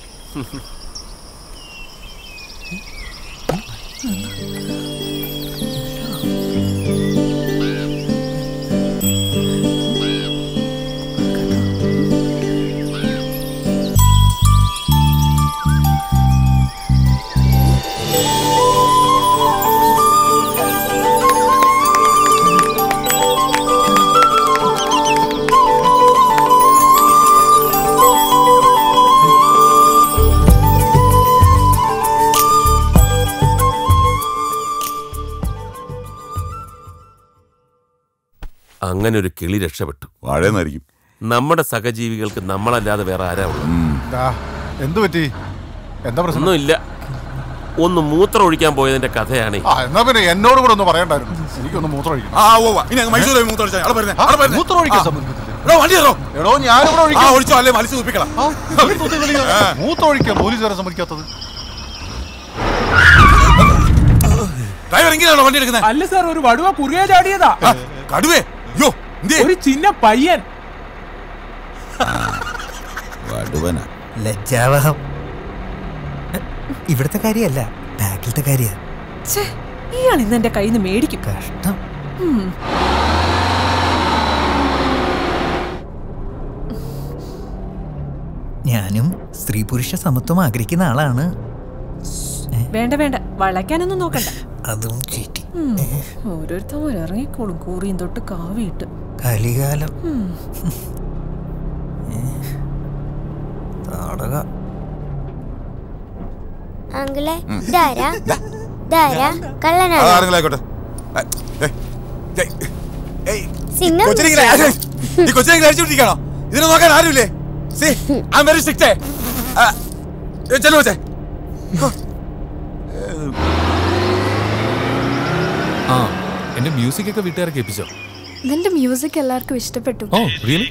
അങ്ങനെ ഒരു കിളി രക്ഷപ്പെട്ടു വാഴന്നായിരിക്കും നമ്മുടെ സഹജീവികൾക്ക് നമ്മളല്ലാതെ വേറെ ആരാ ഉള്ളത് ദാ, എന്തു പറ്റി എന്താ പ്രശ്നം ഒന്നുമില്ല ഒന്ന് മൂത്രം ഒഴിക്കാൻ പോയതിന്റെ കഥയാണ് ആ എന്നാ പിന്നെ എന്നോട് കൂടെ ഒന്ന് പറയണ്ടായിരുന്നു എനിക്കൊന്ന് മൂത്രം ഒഴിക്കണം ആ ഓ ഇനി അങ്ങ് മൈസൂർ പോയി മൂത്രം ഒഴിച്ചാൽ ആളെ വരുന്നേ ആളെ വരുന്നേ മൂത്രം ഒഴിക്കാൻ ആ. സമ്മതിക്കത്തില്ല. എടോ വണ്ടി കയറോ എടോ ഞാനിവിടെ ആ ഒഴിക്കാം ഒഴിച്ചോ അല്ലേ മത്സ്യം ഉപ്പിക്കണം മൂത്രം ഒഴിക്കാൻ പോലീസുകാരെ സമ്മതിക്കാത്തത് ഡ്രൈവർ എങ്ങനെയാണോ വണ്ടി എടുക്കുന്നത് അല്ല സാർ ഒരു വടുവ കുറുകെ ചാടിയതാ കടുവേ യോ ഒരു ചിന്ന പയ്യൻ വടുവന ലജ്ജാവഹം ഇവിടുത്തെ കാര്യമല്ല ബാക്കിലത്തെ കാര്യ ഇയാൾ ഇന്ന് എന്റെ കയ്യിൽ നിന്ന് മേടിക്കും കഷ്ടം ഉം. ഞാനും സ്ത്രീ പുരുഷ സമത്വം ആഗ്രഹിക്കുന്ന ആളാണ് വേണ്ട വേണ്ട വളയ്ക്കാനൊന്നും നോക്കണ്ട അതും ചീറ്റി ഉം. ഓരോരുത്തരും ഇറങ്ങിക്കോളും കൂറിയും തൊട്ട് കാവിയിട്ട് കലികാലം ഉം. നാടക അങ്കിളെ ഇതാരാ ഇതാരാ കള്ളനാണോ ആരെങ്കിലായിക്കോട്ടെ സിംഗം കൊച്ചിനെ ഈ കൊച്ചിനെ അടിച്ചുകൊണ്ടിരിക്കണോ ഇതിനെ നോക്കാൻ ആരുമില്ലേ സി ഐ വെരി സ്ട്രിക്റ്റ് ചെല്ലു വെച്ചേ ആ എന്റെ മ്യൂസിക് ഒക്കെ വീട്ടുകാരെ കേൾപ്പിച്ചോ നിന്റെ മ്യൂസിക് എല്ലാവർക്കും ഇഷ്ടപ്പെട്ടു ഓ റിയലി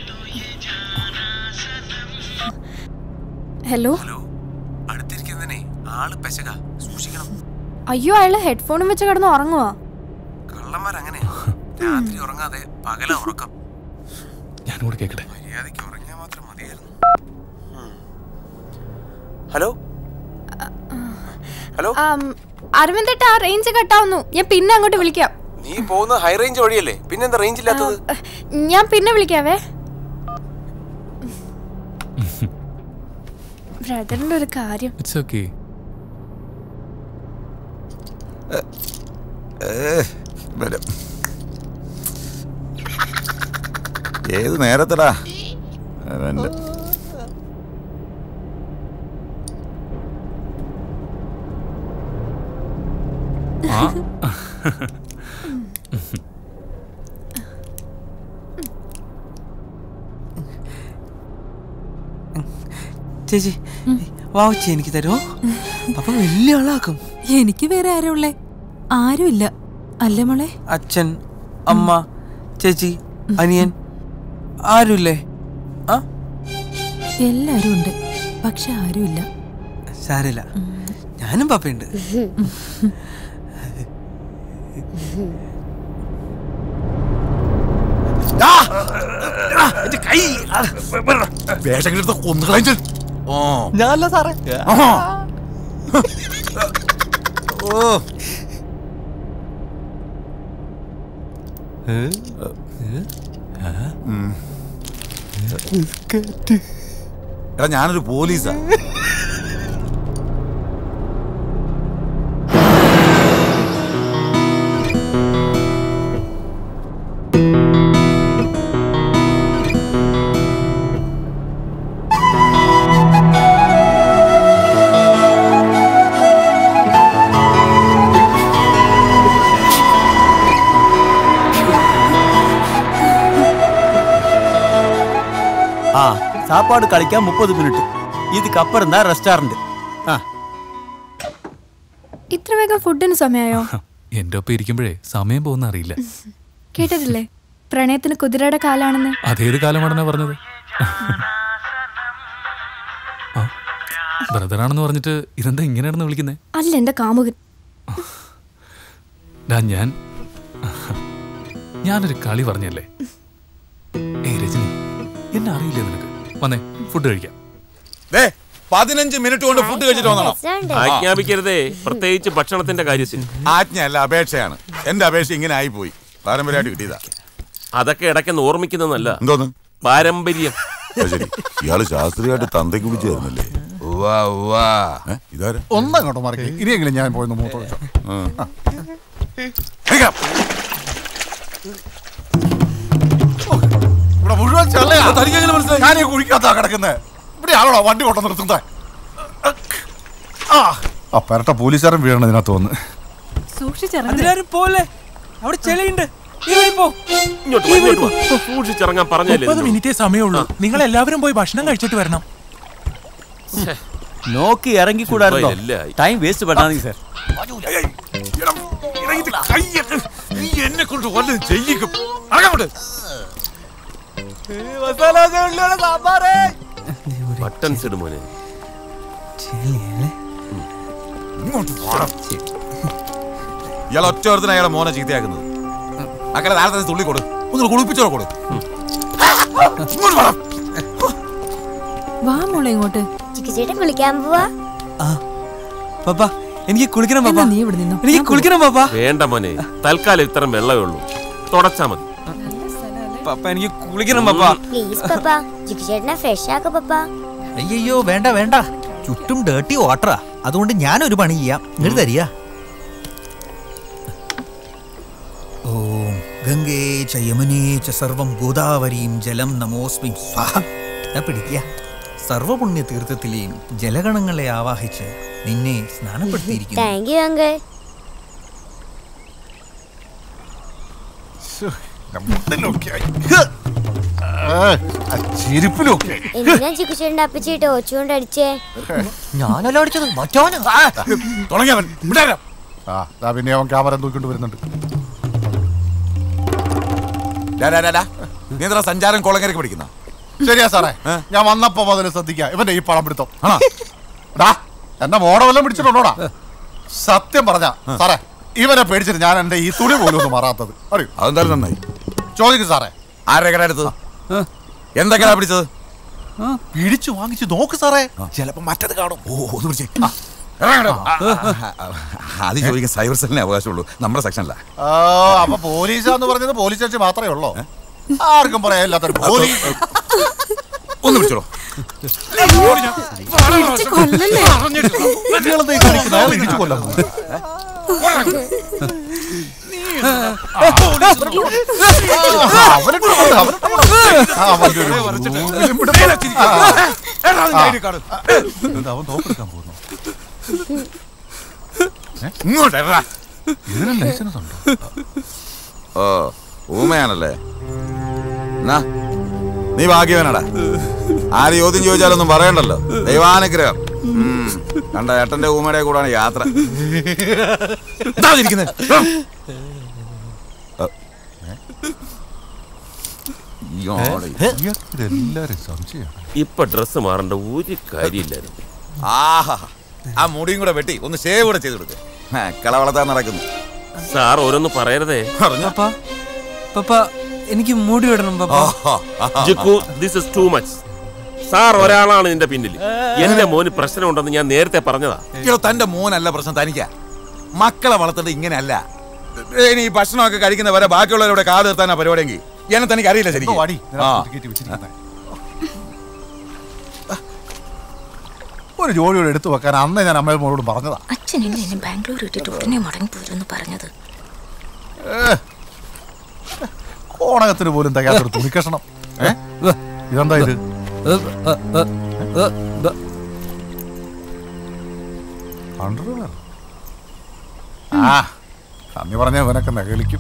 ഹലോ അടുത്തിരിക്കുന്നതിനെ ആള് പെശക സൂക്ഷിക്കണം അയ്യോ അയാള് ഹെഡ്ഫോണും വെച്ച് കിടന്ന് ഉറങ്ങുവാ കള്ളന്മാർ അങ്ങനെ രാത്രി ഉറങ്ങാതെ പകല ഉറക്കം ഞാനും കൂടെ കേൾക്കട്ടെ മര്യാദയ്ക്ക് ഉറങ്ങിയാൽ മാത്രം മതിയായിരുന്നു ഹലോ ഹലോ അരവിന്ദേട്ട ആ റേഞ്ച് കട്ടാവുന്നു ഞാൻ പിന്നെ അങ്ങോട്ട് വിളിക്കാം നീ പോകുന്ന ഹൈ റേഞ്ച് വഴിയല്ലേ പിന്നെന്താ റേഞ്ച് ഇല്ലാത്തത് ഞാൻ പിന്നെ വിളിക്കാവേ ബ്രദറിന്റെ ഒരു കാര്യം ഇറ്റ്സ് ഓക്കെ ഏത് നേരത്തടാ അവന്റെ ആ ചേച്ചി വാവച്ചി എനിക്ക് തരുമോ അപ്പൊ വലിയ ആളാക്കും എനിക്ക് വേറെ ആരാ ഉള്ളേ ആരുമില്ല അല്ലേ മോളെ അച്ഛൻ അമ്മ ചേച്ചി അനിയൻ ആരുമില്ലേ ആ എല്ലാരും ഉണ്ട് പക്ഷെ ആരുമില്ല സാരില്ല ഞാനും പപ്പയുണ്ട് എന്റെ കൈ വേഷം എടുത്ത് കൊന്നു കളഞ്ഞു ഓ ഞാനല്ല സാറേ ഓ ഉം. എടാ ഞാനൊരു പോലീസാ ஆ சாப்பாடு கழிக்க முப்பது மினிட் இதுக்கு அப்புறம் தான் ரெஸ்டாரண்ட் ஆ ഇത്ര വേഗം ഫുഡിന് സമയമായോ എന്റെ ഒപ്പം ഇരിക്കുമ്പോഴേ സമയം പോകുന്ന അറിയില്ല കേട്ടതില്ലേ പ്രണയത്തിന് കുതിരയുടെ കാലാണെന്ന് അതേത് കാലമാണെന്നാ പറഞ്ഞത് ആ, ബ്രദറാണെന്ന് പറഞ്ഞിട്ട് ഇതെന്താ ഇങ്ങനെയാണെന്ന് വിളിക്കുന്നേ അല്ല എന്റെ കാമുകൻ ഡാ ഞാൻ ഞാനൊരു കളി പറഞ്ഞല്ലേ ഏയ് രജനി എന്നെ അറിയില്ലേ നിനക്ക് വന്നേ ഫുഡ് കഴിക്കാം ദേ പതിനഞ്ച് മിനിറ്റ് കൊണ്ട് ഫുഡ് കഴിച്ചിട്ട് വന്നണം ആജ്ഞാപിക്കരുതേ പ്രത്യേകിച്ച് ഭക്ഷണത്തിന്റെ കാര്യത്തിൽ ആജ്ഞയല്ല അപേക്ഷയാണ് എന്റെ അപേക്ഷ ഇങ്ങനെ ആയിപ്പോയി പാരമ്പര്യമായിട്ട് കിട്ടിയതാ അതൊക്കെ ഇടയ്ക്കൊന്ന് ഓർമ്മിക്കുന്നതല്ല എന്തോന്ന് പാരമ്പര്യം അത് ശരി ഇയാള് ശാസ്ത്രീയമായിട്ട് തന്തയ്ക്ക് വിളിച്ചു തരുന്നല്ലേ ഉവ്വാ ഉവ്വാ ഏ, ഇതാരാ ഒന്നങ്ങോട്ട് മറക്കി ഇനിയെങ്കിലും ഞാൻ പോയി മൂത്രം ഒഴിച്ചോ. ആ. ഇവിടെ മുഴുവൻ ചെള്ളയാ. തനിക്കെങ്ങനെ മനസ്സിലായി? ഞാൻ ഈ കുഴിക്കകത്താ കിടക്കുന്നത് ഇവിടെ ആണോ വണ്ടി കൊണ്ടു നിർത്തുന്നത് ആ ആ പെരട്ട പോലീസുകാരൻ വീഴണം ഇതിനകത്ത് വന്ന് സൂക്ഷിച്ചിറങ്ങി അതിലാരും പോലെ അവിടെ ചെളിയുണ്ട് ഈ വഴി പോ ഇങ്ങോട്ട് വാ, ഇങ്ങോട്ട് വാ. സൂക്ഷിച്ചിറങ്ങാൻ പറഞ്ഞല്ലേ മുപ്പത് നിന്നോട്? മിനിറ്റേ സമയമുള്ളൂ നിങ്ങൾ എല്ലാവരും പോയി ഭക്ഷണം കഴിച്ചിട്ട് വരണം ഛെ, നോക്കി ഇറങ്ങിക്കൂടായിരുന്നോ ഇപ്പൊ എല്ലായി. ടൈം വേസ്റ്റ് പെടാണെങ്കിൽ സാർ നീ എന്നെ കൊണ്ട് വല്ലതും ചെയ്യിക്കും അടങ്ങോട്ട് ബട്ടൺസ് ഇടും മോനെ ഇങ്ങോട്ട് വാടാ. ഇയാൾ ഒറ്റ ഒരുത്തിന് അയാളെ മോനെ ചീത്തയാക്കുന്നത് അക്കടെ താഴത്തെ തുള്ളി കൊടു ഒന്ന് കുളിപ്പിച്ചോ കൊടു ഇങ്ങോട്ട് വാടാ. വാ മോളെ ഇങ്ങോട്ട് ചിക്കിച്ചേട്ടൻ കുളിക്കാൻ പോവാ പപ്പ എനിക്ക് കുളിക്കണം പപ്പ നീ ഇവിടെ നിന്നോ എനിക്ക് കുളിക്കണം പപ്പ വേണ്ട മോനെ തൽക്കാലം ഇത്രയും വെള്ളമേ ഉള്ളൂ തുടച്ചാ മതി പപ്പ എനിക്ക് കുളിക്കണം പപ്പ പ്ലീസ് പപ്പ ചിക്കിച്ചേട്ടനെ ഫ്രഷ് ആക്ക പപ്പ അയ്യോ വേണ്ട വേണ്ട ചുറ്റും ഡേർട്ടി വാട്ടറാ അതുകൊണ്ട് ഞാനൊരു പണി ചെയ്യാം ഇങ്ങോട്ട് തരിക ഓം ഗംഗേ ച യമുനേ ച സർവം ഗോദാവരീം ജലം നമോസ്മി സ്വാഹ ഞാൻ പിടിക്കുക സർവപുണ്യ തീർത്ഥത്തിലെയും ജലഗണങ്ങളെ ആവാഹിച്ച് നിന്നെ സ്നാനപ്പെടുത്തിയിരിക്കുന്നു താങ്ക് യു അങ്കിൾ ചെരുപ്പിലൊക്കെ എന്തിനാ ചിക്കുച്ചേട്ടൻ്റെ അപ്പച്ചി ടോച്ചുകൊണ്ട് അടിച്ചേ ഞാനല്ലോ അടിച്ചത് മറ്റോന് തുടങ്ങിയവൻ വിടാരം ആ ദാ പിന്നെ അവൻ ക്യാമറ തൂക്കിട്ട് വരുന്നുണ്ട് ഡാ, ഡാ, ഡാ, ഡാ. നീ എന്താ സഞ്ചാരം കോളങ്ങരക്ക് പഠിക്കുന്ന ശരിയാ സാറേ ഞാൻ വന്നപ്പോ മുതൽ ശ്രദ്ധിക്കാം ഇവന്റെ ഈ പടം പിടുത്തം ഡാ എന്നെ മോടെ വല്ലതും പിടിച്ചിട്ടുണ്ടോടാ സത്യം പറഞ്ഞ സാറേ ഇവനെ പേടിച്ചിട്ട് ഞാൻ എന്റെ ഈ തുണി പോലും ഒന്നും മാറാത്തത് അറിയോ അതെന്തായാലും നന്നായി ചോദിക്കും സാറേ ആരുടെ കട എടുത്തത് എന്തൊക്കെയാ പിടിച്ചത് പിടിച്ചു വാങ്ങിച്ചു നോക്ക് സാറേ ചിലപ്പോ മറ്റത് കാണും ഓ ഒന്ന് പിടിച്ചേ ആ, ഇറങ്ങടാ. ആ, ആ, ആ, ആ, അത് ചോദിക്കാൻ സൈബർ സെല്ലിനെ അവകാശമുള്ളൂ നമ്മുടെ സെക്ഷനല്ല ആ, അപ്പൊ പോലീസാന്ന് പറഞ്ഞത് പോലീസ് സ്റ്റേഷൻ മാത്രമേ ഉള്ളൂ ആർക്കും പറയാനില്ലാത്തൊരു പോലീസ് ഒന്ന് പിടിച്ചോളൂ ഇയാളെന്താ ഈ കാണിക്കുന്നത്? അയാളെ ഇടിച്ചു കൊല്ലാൻ പോകും. ആ, അവനിട്ട് കൊണ്ട്, അവനിട്ട് കൊണ്ട്. ആ, അവന്റെ ഒരു ഊരിലും പിടുത്തം. ആ, ആ. എന്താ, അവൻ തോക്കെടുക്കാൻ പോകുന്നു ഇങ്ങോട്ട് ഇറങ്ങാ. ഇതിന് ലൈസൻസ് ഉണ്ടോ ഓ ഊമയാണല്ലേ എന്നാ നീ ഭാഗ്യവനടാ ആര് ചോദ്യം ചോദിച്ചാലൊന്നും പറയണ്ടല്ലോ ദൈവാനുഗ്രഹം ഉം. കണ്ട ഏട്ടന്റെ ഊമയുടെ കൂടാണ് യാത്ര എന്താ ഇരിക്കുന്നെ? ആ. ഇയാള്. എല്ലാരും സംശയമാണ് ഇപ്പൊ ഡ്രസ്സ് മാറേണ്ട ഒരു കാര്യമില്ലായിരുന്നു ആഹാ ആ മുടിയും കൂടെ വെട്ടി ഒന്ന് ഷേവ് കൂടെ ചെയ്ത് കൊടുക്ക് ആ, കള വളർത്താൻ നടക്കുന്നു സാർ ഓരോന്ന് പറയരുതേ പപ്പ പപ്പ എനിക്ക് മുടി വിടണം പപ്പ Jikku this is too much sir ഒരാളാണ് ഇതിന്റെ പിന്നിൽ എന്റെ മോന് പ്രശ്നമുണ്ടെന്ന് ഞാൻ നേരത്തെ പറഞ്ഞതാ ഇയ്യോ, തന്റെ മോനല്ല പ്രശ്നം തനിക്കാ മക്കളെ വളർത്തേണ്ടത് ഇങ്ങനെയല്ല ഇനി ഈ ഭക്ഷണമൊക്കെ കഴിക്കുന്ന വരെ ബാക്കിയുള്ളവരുടെ കാത് നിർത്താനാ പരിപാടിയെങ്കിൽ എന്നെ തനിക്ക് അറിയില്ല ശരിക്കും വാടി ആ. ടിക്കറ്റ് വെച്ചിരിക്കുന്നെ. ഒരു ജോലിയോട് എടുത്തു വെക്കാൻ അന്ന് ഞാൻ അമ്മയുടെ മോളോട് പറഞ്ഞതാ അച്ഛൻ എന്നെ എന്നെ ബാംഗ്ലൂർ ഇട്ടിട്ട് ഉടനെ മടങ്ങി പോരുമെന്ന് പറഞ്ഞത് ഏ, കോണകത്തിന് പോലും തികയാത്തൊരു തുണിക്കഷണം ഏ? ഇതെന്താ ഇത് Underwear? ആ നന്ദി പറഞ്ഞ ഇവനൊക്കെ നകലിക്കും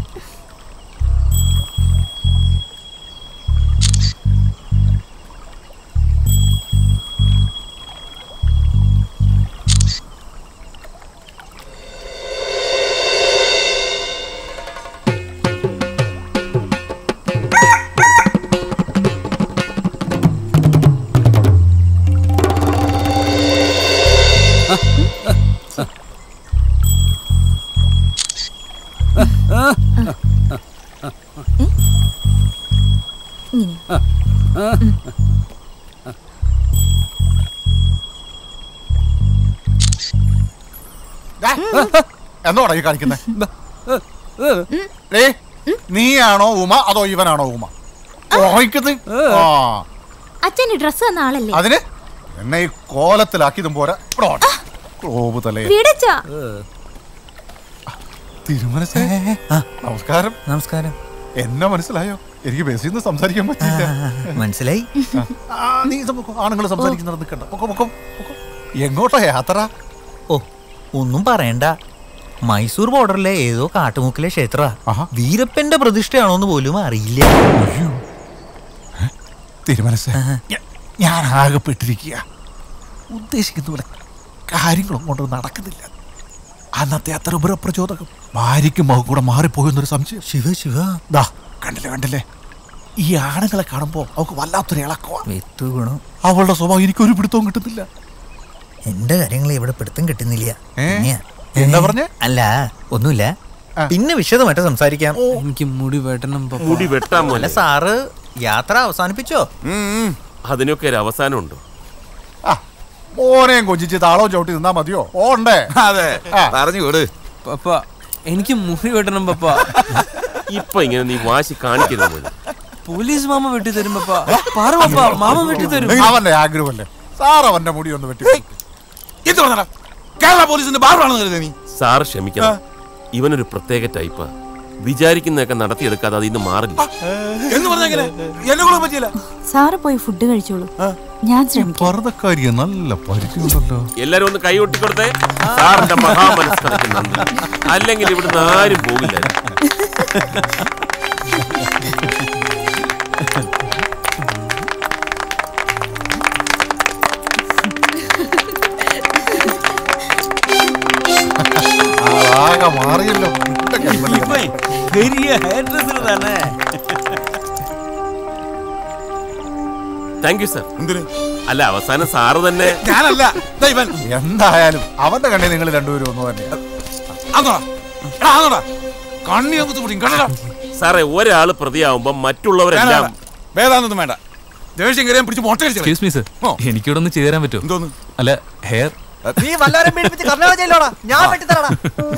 എന്നോടാ ഈ കാണിക്കുന്നത് നീയാണോ ഉമ അതോ ഇവനാണോ ഉമ ഓഹിക്കുന്നത് ആ അച്ഛന് ഡ്രസ് തന്ന ആളല്ലേ അതിന് എന്നെ ഈ കോലത്തിലാക്കിയതും പോരാ ഇവിടെ വാ. ക്ലോബ് തലയെ വിടച്ചാ തിരുമനസേ നമസ്കാരം നമസ്കാരം എന്നെ മനസ്സിലായോ എനിക്ക് ബസ്സിൽ നിന്ന് സംസാരിക്കാൻ പറ്റില്ല മനസ്സിലായി നീ ആണുങ്ങൾ സംസാരിക്കുന്നത് നിൽക്കണ്ട പൊക്കോ പൊക്കോ പൊക്കോ. എങ്ങോട്ടാ യാത്ര ഓ ഒന്നും പറയണ്ട മൈസൂർ ബോർഡറിലെ ഏതോ കാട്ടുമുക്കിലെ ക്ഷേത്ര വീരപ്പന്റെ പ്രതിഷ്ഠയാണോന്ന് പോലും അറിയില്ല തിരുമനസ് ഞാൻ ആകെപ്പെട്ടിരിക്കുക ഉദ്ദേശിക്കുന്ന പോലെ കാര്യങ്ങളും കൊണ്ട് നടക്കുന്നില്ല അന്നത്തെ അത്ര ഉപരപ്രചോദകം ഭാര്യയ്ക്കും മകൻ കൂടെ മാറിപ്പോയെന്നൊരു സംശയം ശിവ ശിവ ദാ കണ്ടില്ലേ കണ്ടില്ലേ ഈ ആണുങ്ങളെ കാണുമ്പോ അവൾക്ക് വല്ലാത്തൊരു ഇളക്കമാ വിത്തു ഗുണം അവളുടെ സ്വഭാവം എനിക്കൊരു പിടുത്തവും കിട്ടുന്നില്ല എന്റെ കാര്യങ്ങൾ ഇവിടെ പിടുത്തം കിട്ടുന്നില്ല ഏ? ഇനിയാ. എന്താ പറഞ്ഞേ? അല്ല ഒന്നുമില്ല പിന്നെ വിശദമായിട്ട് സംസാരിക്കാം എനിക്ക് മുടി വെട്ടണം പപ്പ. മുടി വെട്ടാൻ അല്ല പോലെ സാറ് യാത്ര അവസാനിപ്പിച്ചോ അതിനൊക്കെ ഒരു അവസാനമുണ്ട് മോനെയും കൊഞ്ചിച്ച് താളവും ചവിട്ടി നിന്നാ മതിയോ ഓണ്ടേ അതെ പറഞ്ഞു വിട് പപ്പ എനിക്ക് മുടി വെട്ടണം പപ്പ ഇപ്പൊ ഇങ്ങനെ നീ വാശി കാണിക്കരുത് മോനെ. പോലീസ് മാമ വെട്ടി തരും പപ്പ പറ പപ്പ മാമ വെട്ടി തരും അവന്റെ ആഗ്രഹമല്ലേ സാർ അവന്റെ മുടി ഒന്ന് വെട്ടി എന്ത് പറഞ്ഞാ കേരള പോലീസിന്റെ ബാർബറാണെന്ന് കരുതി നീ സാർ ക്ഷമിക്കണം ഇവനൊരു പ്രത്യേക ടൈപ്പാ വിചാരിക്കുന്നതൊക്കെ നടത്തിയെടുക്കാതെ അത് ഇന്ന് മാറില്ല എന്ന് പറഞ്ഞെങ്ങനെ എന്നെ കൂടെ പറ്റിയില്ല സാറ് പോയി ഫുഡ് കഴിച്ചോളൂ ഞാൻ ശ്രമിക്കാം പർവ്വതക്കാരിയെ നല്ല പരിചയമുണ്ടല്ലോ എല്ലാരും ഒന്ന് കൈകൊട്ടി കൊടുത്തേ സാറിന്റെ മഹാമനസ്കരയ്ക്ക് നന്ദി അല്ലെങ്കിൽ ഇവിടുന്ന് ആരും പോകില്ല ആകെ മാറിയല്ലോ എന്റെ കൈമല്ലി. பெரிய ஹேர் ட்ரெஸ்ஸர் தானே താങ്ക് യു സർ അല്ല അവസാനം സാറ് തന്നെ ഞാനല്ല ദാ ഇവൻ എന്തായാലും അവന്റെ കണ്ണിൽ നിങ്ങൾ രണ്ടുപേരും ഒന്നു തന്നെ അതോടാ എടാ അതോടാ കണ്ണി അങ്ങ് പിടിക്കും കണ്ടടാ സാറേ ഒരാള് പ്രതിയാവുമ്പോ മറ്റുള്ളവരെല്ലാം വേദാനൊന്നും വേണ്ട ദേഷ്യം കയറിയാൻ പിടിച്ച് മുട്ട എക്സ്ക്യൂസ് മീ സർ എനിക്കിവിടെ ഒന്ന് ചേരാൻ പറ്റുമോ അല്ല ഹെയർ നീ വല്ലവരും പീഡിപ്പിച്ച് കർണാടക ജയിലോടാ ഞാൻ വെട്ടിത്തരടാ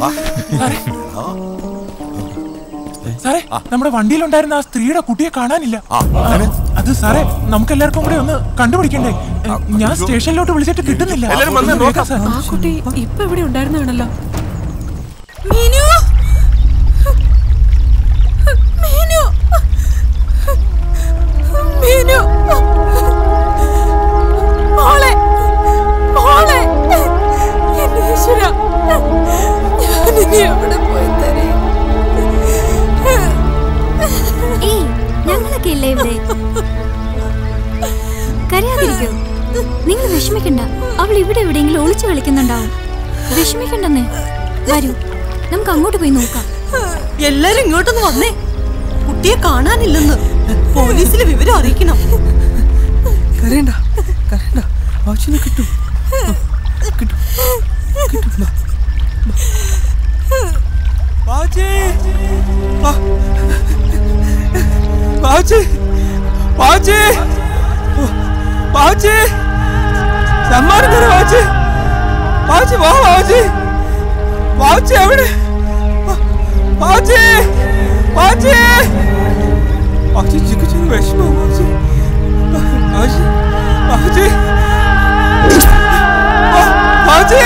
സാറേ നമ്മുടെ വണ്ടിയിലുണ്ടായിരുന്ന ആ സ്ത്രീയുടെ കുട്ടിയെ കാണാനില്ല അത് സാറേ നമുക്ക് എല്ലാവർക്കും കൂടെ ഒന്ന് കണ്ടുപിടിക്കണ്ടേ ഞാൻ സ്റ്റേഷനിലോട്ട് വിളിച്ചിട്ട് കിട്ടുന്നില്ല എല്ലാവരും വന്ന് നോക്കാം. സാർ. ആ കുട്ടി ഇപ്പൊ ഇവിടെ ഉണ്ടായിരുന്നാണല്ലോ മീനു മീനു മീനു മോളെ മോളെ എന്റെ ഈശ്വരാ, ഞാനിനി എവിടെ പോയി തരേ ഏയ് ഞങ്ങളൊക്കെ ഇല്ലേ ഇവിടെ കരയാതിരിക്കൂ നിങ്ങൾ വിഷമിക്കണ്ട അവൾ ഇവിടെ എവിടെയെങ്കിലും ഒളിച്ചു കളിക്കുന്നുണ്ടാവും വിഷമിക്കണ്ടെന്നേ വരൂ നമുക്ക് അങ്ങോട്ട് പോയി നോക്കാം എല്ലാരും ഇങ്ങോട്ടൊന്ന് വന്നേ കുട്ടിയെ കാണാനില്ലെന്ന് പോലീസിലെ വിവരം അറിയിക്കണം കരയണ്ട കരയണ്ട വാച്ചിനെ കിട്ടും കിട്ടും കിട്ടും വാ. വാച്ചി വാ. വാച്ചി വാച്ചി വാച്ചി സമ്മാനം തരാം വാച്ചി വാച്ചി വാ വാച്ചി വാച്ചി എവിടെ വാച്ചി വാച്ചി വാച്ചി ചിക്കു ചെറിയ വിഷമം വാച്ചി വാച്ചി വാച്ചി വാച്ചി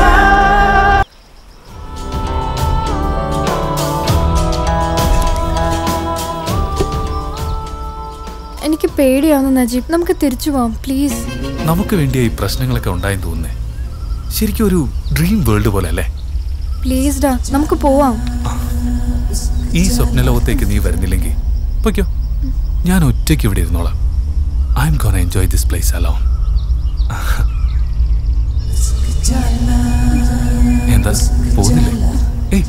എനിക്ക് പേടിയാവുന്നു നജീബ് നമുക്ക് തിരിച്ചു പോവാം പ്ലീസ് നമുക്ക് വേണ്ടിയ ഈ പ്രശ്നങ്ങളൊക്കെ ഉണ്ടായെന്ന് തോന്നുന്നേ ശരിക്കും ഒരു ഡ്രീം വേൾഡ് പോലെ അല്ലേ പ്ലീസ് ഡാ നമുക്ക് പോവാം ഈ സ്വപ്നലോകത്തേക്ക് നീ വരുന്നില്ലെങ്കിൽ പൊയ്ക്കോ ഞാൻ ഒറ്റയ്ക്ക് ഇവിടെ ഇരുന്നോളാം I'm gonna enjoy this place alone എന്താ പോകുന്നില്ലേ ഏയ്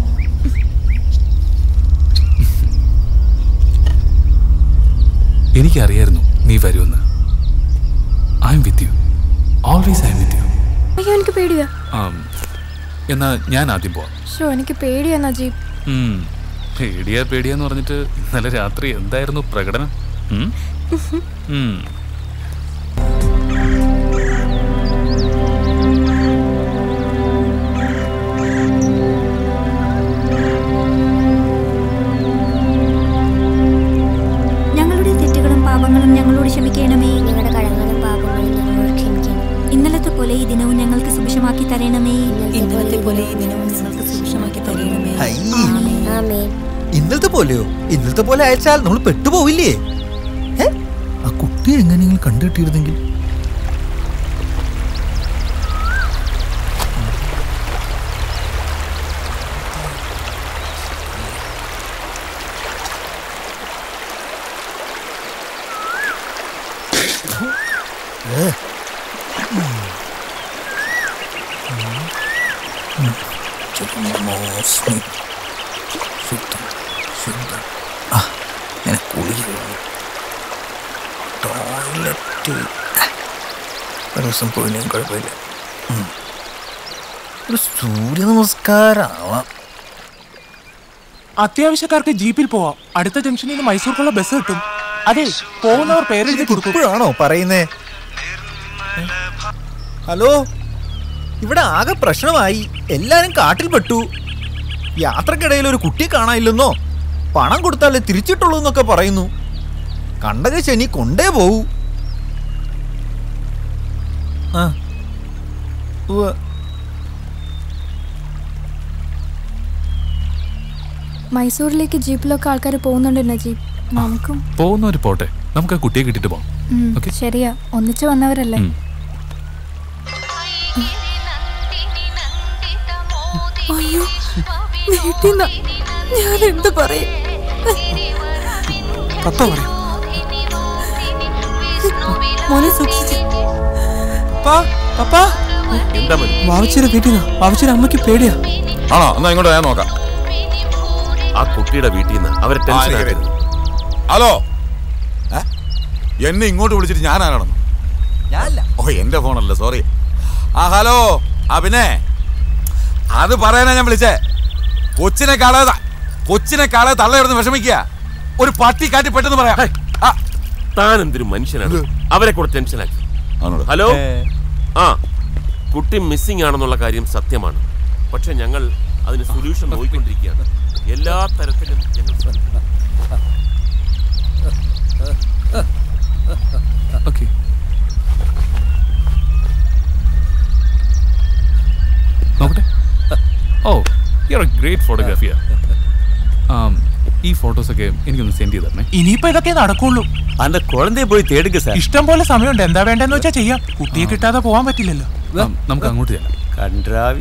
എനിക്കറിയായിരുന്നു നീ വരുമെന്ന് I'm with you always I'm with you അയ്യോ എനിക്ക് പേടിയാ എന്നാ ഞാൻ ആദ്യം പോവാം ഷോ എനിക്ക് പേടിയാ നജീബ് ഉം. പേടിയാ പേടിയാന്ന് പറഞ്ഞിട്ട് ഇന്നലെ രാത്രി എന്തായിരുന്നു പ്രകടനം ഉം? ഉം. ഞങ്ങളുടെ തെറ്റുകളും പാപങ്ങളും ഞങ്ങളോട് ക്ഷമിക്കണമേ ഞങ്ങളുടെ കടങ്ങളും പാപങ്ങളും ഞങ്ങളോട് ക്ഷമിക്കണം ഇന്നലത്തെ പോലെ ഈ ദിനവും ഞങ്ങൾക്ക് സുഭിക്ഷമാക്കി തരണമേ ഇന്നലത്തെ പോലെ ഈ ദിനവും നിങ്ങൾക്ക് സുഭിക്ഷമാക്കി തരണമേ ആമേൻ ഇന്നലത്തെ പോലെയോ ഇന്നലത്തെ പോലെ അയച്ചാൽ നമ്മൾ പെട്ടുപോവില്ലേ ഏ? ആ കുട്ടിയെ എങ്ങനെയെങ്കിലും കണ്ടിട്ടിരുന്നെങ്കിൽ ഏ. ഉം. മോസ്മി ശുദ്ധം ശുദ്ധം ആ ഇങ്ങനെ കുളിക്കുക ടോയ്ലറ്റ് ഒരു ദിവസം പോയില്ലെങ്കിൽ കുഴപ്പമില്ല ഉം. ഒരു സൂര്യ നമസ്കാരമാവാം അത്യാവശ്യക്കാർക്ക് ജീപ്പിൽ പോവാം അടുത്ത ജംഗ്ഷനിൽ നിന്ന് മൈസൂർക്കുള്ള ബസ് കിട്ടും അതെ പോകുന്നവർ പേരെഴുതി കൊടുക്കും ഇപ്പോഴാണോ പറയുന്നേ ഹലോ ഇവിടെ ആകെ പ്രശ്നമായി എല്ലാരും കാട്ടിൽ പെട്ടു യാത്രക്കിടയിൽ ഒരു കുട്ടിയെ കാണാനില്ലെന്നോ പണം കൊടുത്താലേ തിരിച്ചിട്ടുള്ളൂ എന്നൊക്കെ പറയുന്നു കണ്ടക ശനി കൊണ്ടേ പോവൂ ആ ഉവ്വ്. മൈസൂരിലേക്ക് ജീപ്പിലൊക്കെ ആൾക്കാർ പോകുന്നുണ്ട് നജീബ് നമുക്കും പോകുന്നവര് പോട്ടെ നമുക്ക് ആ കുട്ടിയെ കിട്ടിട്ട് പോവാം ഉം, ഓക്കേ? ശരിയാ ഒന്നിച്ചു വന്നവരല്ലേ ഉം. അയ്യോ വീട്ടിൽ നിന്ന് ഞാൻ എന്ത് പറയും പപ്പ പറയും മോനെ സൂക്ഷിച്ച് എന്താ മതി വാവച്ചിയുടെ വീട്ടിൽ നിന്നാ വാവച്ചിയുടെ അമ്മയ്ക്ക് പേടിയാ ആണോ എന്നാ ഇങ്ങോട്ട് ഞാൻ നോക്കാം ആ കുട്ടിയുടെ വീട്ടിൽ നിന്ന് അവരെ ടെൻഷൻ ആ, ആക്കരുത് ഹലോ ഏ? എന്നെ ഇങ്ങോട്ട് വിളിച്ചിട്ട് ഞാൻ ആരാണെന്ന് ഓ എന്റെ ഫോണല്ല സോറി ആ ഹലോ ആ പിന്നെ അത് പറയാനാ ഞാൻ വിളിച്ചേ കൊച്ചിനെ കാളെ കൊച്ചിനെ കാളെ തള്ളയിരുന്ന് വിഷമിക്കുക ഒരു പട്ടി കാട്ടി പെട്ടെന്ന് പറയാം താൻ എന്തൊരു മനുഷ്യനാണ് അവരെ കൂടെ ടെൻഷനാക്കി ഹലോ ആ കുട്ടി മിസ്സിംഗ് ആണെന്നുള്ള കാര്യം സത്യമാണ് പക്ഷെ ഞങ്ങൾ അതിന് സൊല്യൂഷൻ നോക്കിക്കൊണ്ടിരിക്കുകയാണ് എല്ലാ തരത്തിലും ഞങ്ങൾ ശ്രമിക്കുന്നു. ഓക്കെ നോക്കട്ടെ ഓ യു എ ഗ്രേറ്റ് ഫോട്ടോഗ്രാഫിയാ ഈ ഫോട്ടോസൊക്കെ എനിക്കൊന്ന് സെൻഡ് ചെയ്ത് തരണേ ഇനിയിപ്പോ ഇതൊക്കെ നടക്കുള്ളൂ அந்த குழந்தைய போய் தேடுங்க சார் ഇഷ്ടം പോലെ സമയമുണ്ട് എന്താ വേണ്ടെന്ന് വെച്ചാ ചെയ്യാം കുട്ടിയെ കിട്ടാതെ പോവാൻ പറ്റില്ലല്ലോ ആ, നമുക്ക് അങ്ങോട്ട് ചെല്ലാം കൺട്രാവി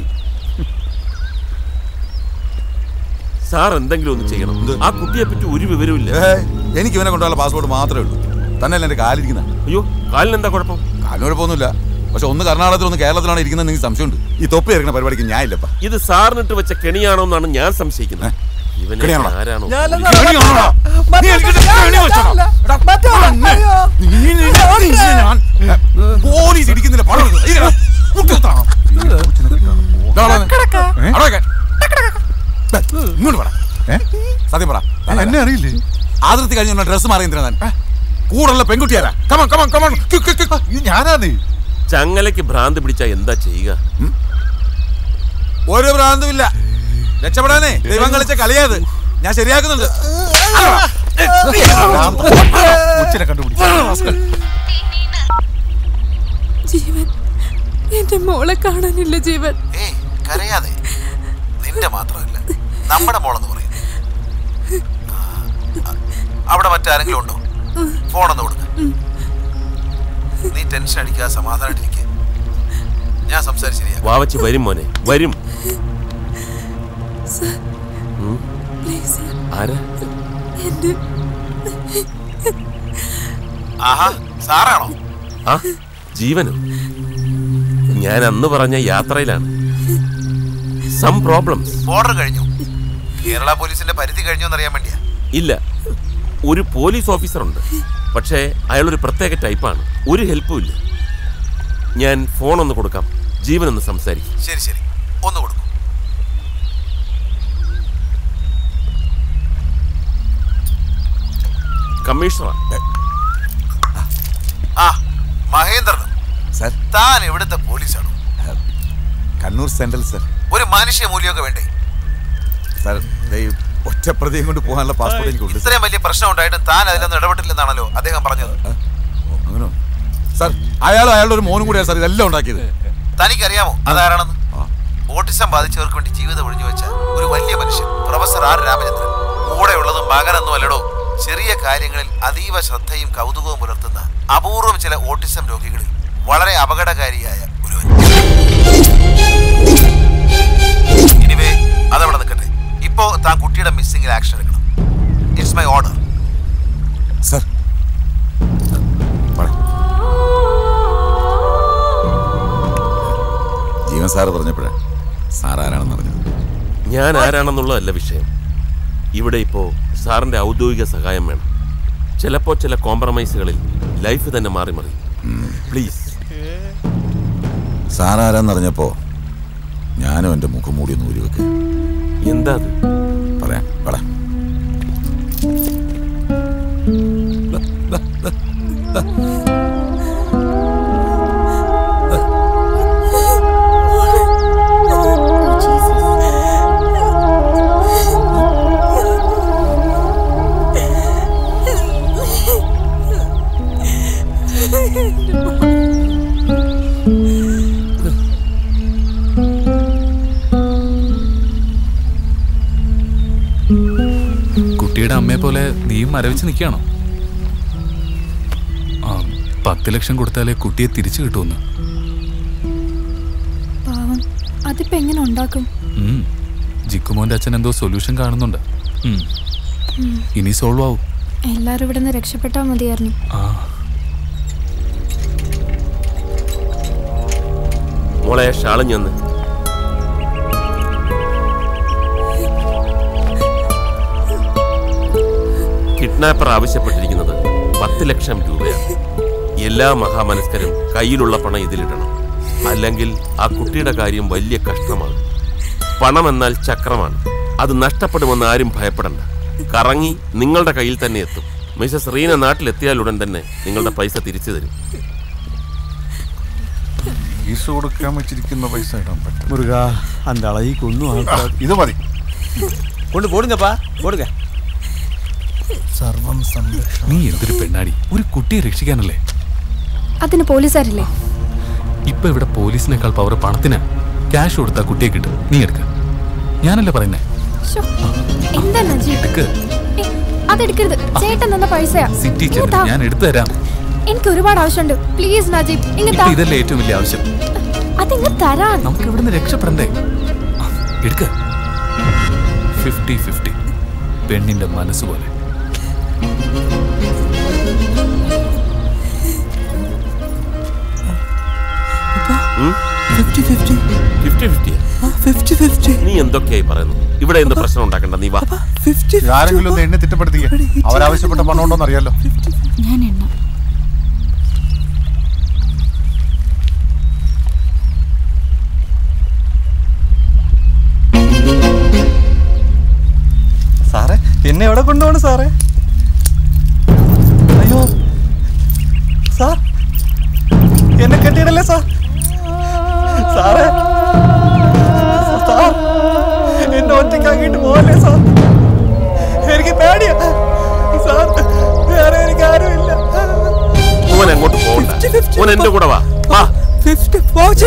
സാർ എന്തെങ്കിലും ഒന്ന് ചെയ്യണം ആ കുട്ടിയെ പറ്റി ഒരു വിവരവും എനിക്ക് ഇവനെ കൊണ്ടുള്ള പാസ്പോർട്ട് മാത്രമേ ഉള്ളൂ തന്നെയല്ല എന്റെ കാലിരിക്കുന്ന അയ്യോ കാലിന് എന്താ കുഴപ്പം കാലിന് കുഴപ്പമൊന്നുമില്ല പക്ഷെ ഒന്ന് കർണാടകത്തിൽ ഒന്ന് കേരളത്തിലാണ് ഇരിക്കുന്നത് നിങ്ങൾക്ക് സംശയമുണ്ട് ഈ തൊപ്പി ഇറക്കുന്ന പരിപാടിക്ക് ഞാൻ ഇല്ലപ്പ ഇത് സാറിനിട്ട് വെച്ച കെണിയാണോ എന്നാണ് ഞാൻ സംശയിക്കുന്നത് ഇവനെ കെണിയാണോ? ആരാണോ കെണിയാണോടാ? നീ എനിക്ക് കെണി വെച്ചോടാ. പോലീസ് ഇടിക്കുന്നില്ല പണം എടുക്ക്. ഇരിക്കടാ. മുട്ടി കുത്തണം. ദാ അവിടെ വന്ന്. അവിടെ വെക്കാൻ. ദാ, ഇങ്ങോട്ട് പറ സത്യം പറ എന്നെ അറിയില്ലേ അതിർത്തി കഴിഞ്ഞ ഡ്രസ് മാറി എന്തിനാ താൻ കൂടുള്ള പെൺകുട്ടിയാരാ കമൺ കമൺ കമൺ ഞാനാണ് ചങ്ങലയ്ക്ക് ഭ്രാന്ത് പിടിച്ചാ എന്താ ചെയ്യുക ഒരു ഭ്രാന്തുമില്ല രക്ഷപ്പെടാനേ ദൈവം കളിച്ച കളിയാത് ഞാൻ ശരിയാക്കുന്നുണ്ട് കൊച്ചിനെ കണ്ടുപിടിച്ചു ജീവൻ എന്റെ മോളെ കാണാനില്ല ജീവൻ കരയാതെ നിന്റെ മാത്രമല്ല നമ്മുടെ മോളെന്ന് പറയും അവിടെ മറ്റാരെങ്കിലും ഉണ്ടോ ഫോണൊന്ന് കൊടുക്ക നീ ടെൻഷൻ അടിക്കാതെ സമാധാനായിട്ടിരിക്കുക ഞാൻ സംസാരിച്ച് ശരിയാ വാവച്ച് വരും മോനെ വരും സർ ഉം. പ്ലീസ് സർ ആരാ എന്റെ ആഹാ സാറാണോ ആ ജീവനോ ഞാൻ അന്ന് പറഞ്ഞ യാത്രയിലാണ് സം പ്രോബ്ലംസ് ബോർഡർ കഴിഞ്ഞു കേരള പോലീസിന്റെ പരിധി കഴിഞ്ഞു എന്നറിയാൻ വേണ്ടിയാ ഇല്ല ഒരു പോലീസ് ഓഫീസർ ഉണ്ട് പക്ഷേ അയാളൊരു പ്രത്യേക ടൈപ്പാണ് ഒരു ഹെൽപ്പും ഇല്ല ഞാൻ ഫോൺ ഒന്ന് കൊടുക്കാം ജീവൻ ഒന്ന് സംസാരിക്കും ശരി ശരി ഒന്ന് കൊടുക്കും കമ്മീഷണറാ ആ മഹേന്ദ്രനും സർ താൻ എവിടുത്തെ പോലീസാണോ കണ്ണൂർ സെൻട്രൽ സർ ഒരു മനുഷ്യ മൂല്യമൊക്കെ വേണ്ടേ സർ ദേ ഈ ഒറ്റപ്രതിയും കൊണ്ട് പോകാനുള്ള പാസ്പോർട്ട് എനിക്കുണ്ട് സർ. ഇത്രയും വലിയ പ്രശ്നം ഉണ്ടായിട്ടും താൻ അതിലൊന്നും ഇടപെട്ടില്ലെന്നാണല്ലോ അദ്ദേഹം പറഞ്ഞത് അങ്ങനെ സർ അയാളും അയാളുടെ ഒരു മോനും കൂടിയാണ് സാർ ഇതെല്ലാം ഉണ്ടാക്കിയത് തനിക്കറിയാമോ അതാരാണെന്ന് ഓട്ടിസം ബാധിച്ചവർക്ക് വേണ്ടി ജീവിതം ഒഴിഞ്ഞു വെച്ച ഒരു വലിയ മനുഷ്യൻ പ്രൊഫസർ ആർ രാമചന്ദ്രൻ കൂടെയുള്ളത് മകനൊന്നും അല്ലടോ ചെറിയ കാര്യങ്ങളിൽ അതീവ ശ്രദ്ധയും കൗതുകവും പുലർത്തുന്ന അപൂർവം ചില ഓട്ടിസം രോഗികളിൽ വളരെ അപകടകാരിയായ ഒരുവൻ ഇനിവേ അതവിടെ നിൽക്കട്ടെ ഇപ്പോ താൻ കുട്ടിയുടെ മിസ്സിംഗിൽ ആക്ഷൻ എടുക്കണം it's my order sir Jeevan sir പറഞ്ഞപ്പോഴേ സാർ ആരാണെന്ന് അറിഞ്ഞത് ഞാൻ ആരാണെന്നുള്ളതല്ല വിഷയം ഇവിടെ ഇപ്പോ സാറിന്റെ ഔദ്യോഗിക സഹായം വേണം ചിലപ്പോ ചില കോംപ്രമൈസുകളിൽ ലൈഫ് തന്നെ മാറി മറി പ്ലീസ് സാറാരാന്നറിഞ്ഞപ്പോ ഞാനും എൻ്റെ മുഖം മൂടി ഒന്ന് ഊരിവെക്ക് എന്താ അത് പറയാം പറ കുട്ടിയുടെ അമ്മയെ പോലെ നീയും മരവിച്ച് നിൽക്കുകയാണോ ആ പത്ത് ലക്ഷം കൊടുത്താലേ കുട്ടിയെ തിരിച്ചു കിട്ടുമെന്ന് പാവം അതിപ്പോ എങ്ങനെ ഉണ്ടാക്കും ഉം. ജിക്കുമോന്റെ അച്ഛൻ എന്തോ സൊല്യൂഷൻ കാണുന്നുണ്ട് ഉം. ഉം. ഇനി സോൾവ് ആവും എല്ലാരും ഇവിടെ നിന്ന് രക്ഷപ്പെട്ടാ മതിയായിരുന്നു ആ മോളെ ഷാളഞ്ഞന്ന് കിഡ്നാപ്പർ ആവശ്യപ്പെട്ടിരിക്കുന്നത് പത്ത് ലക്ഷം രൂപയാണ് എല്ലാ മഹാമനസ്കരും കയ്യിലുള്ള പണം ഇതിലിടണം അല്ലെങ്കിൽ ആ കുട്ടിയുടെ കാര്യം വലിയ കഷ്ടമാണ് പണം എന്നാൽ ചക്രമാണ് അത് നഷ്ടപ്പെടുമെന്ന് ആരും ഭയപ്പെടണ്ട കറങ്ങി നിങ്ങളുടെ കയ്യിൽ തന്നെ എത്തും മിസസ് റീന നാട്ടിലെത്തിയാലുടൻ തന്നെ നിങ്ങളുടെ പൈസ തിരിച്ചു തരും ഫീസ് കൊടുക്കാൻ വെച്ചിരിക്കുന്ന പൈസ ഇടാൻ പറ്റും മുരുക அந்த அளவுக்கு ஒன்றும் ஆகாது ഇത് മതി கொண்டு போடுங்கப்பா போடுங்க സർവം നീ എന്തൊരു പെണ്ണാടി ഒരു കുട്ടിയെ രക്ഷിക്കാനല്ലേ അതിന് പോലീസുകാരില്ലേ ഇപ്പൊ ഇവിടെ പോലീസിനേക്കാൾ പവർ പണത്തിന് ക്യാഷ് കൊടുത്താ കുട്ടിയെ കിട്ടും നീ എടുക്ക ഞാനല്ലേ പറയുന്നേ ശ്ശോ, എന്താ നജീബ് എടുക്ക് ഏ, അതെടുക്കരുത് ചേട്ടൻ തന്ന പൈസയാ സിറ്റി ഇങ്ങ് ചെന്ന് താ. ഞാൻ എടുത്തു തരാം എനിക്ക് ഒരുപാട് ആവശ്യമുണ്ട് പ്ലീസ് നജീബ് ഇങ്ങ് ഇപ്പൊ താ ഇതല്ലേ ഏറ്റവും വലിയ ആവശ്യം അതിങ്ങ് തരാൻ നമുക്ക് ഇവിടുന്ന് രക്ഷപ്പെടണ്ടേ ആ, എടുക്ക ഫിഫ്റ്റി ഫിഫ്റ്റി പെണ്ണിന്റെ മനസ്സ് പോലെ ഫിഫ്റ്റി ഫിഫ്റ്റി ഫിഫ്റ്റി ഫിഫ്റ്റി നീ എന്തൊക്കെയായി പറയുന്നു ഇവിടെ എന്ത് പ്രശ്നം ഉണ്ടാക്കണ്ട നീ വാ ആരെങ്കിലും ഒന്ന് എന്നെ തിട്ടപ്പെടുത്തിക്കേ അവരാവശ്യപ്പെട്ട പണം ഉണ്ടോന്ന് അറിയാലോ ഞാൻ എണ്ണ സാറേ എന്നെ എവിടെ കൊണ്ടുപോകണം സാറേ അയ്യോ സാർ എന്നെ കെട്ടിയിടല്ലേ സാർ സാറേ സാർ എന്നെ ഒറ്റയ്ക്കാക്കിയിട്ട് പോകല്ലേ സാർ എനിക്ക് പേടിയാ സാർ വേറെ എനിക്ക് ആരുമില്ല മോൻ അങ്ങോട്ട് പോകണ്ട മോൻ എന്റെ കൂടെ വാ വാ ഫിഫ്റ്റി പോച്ചി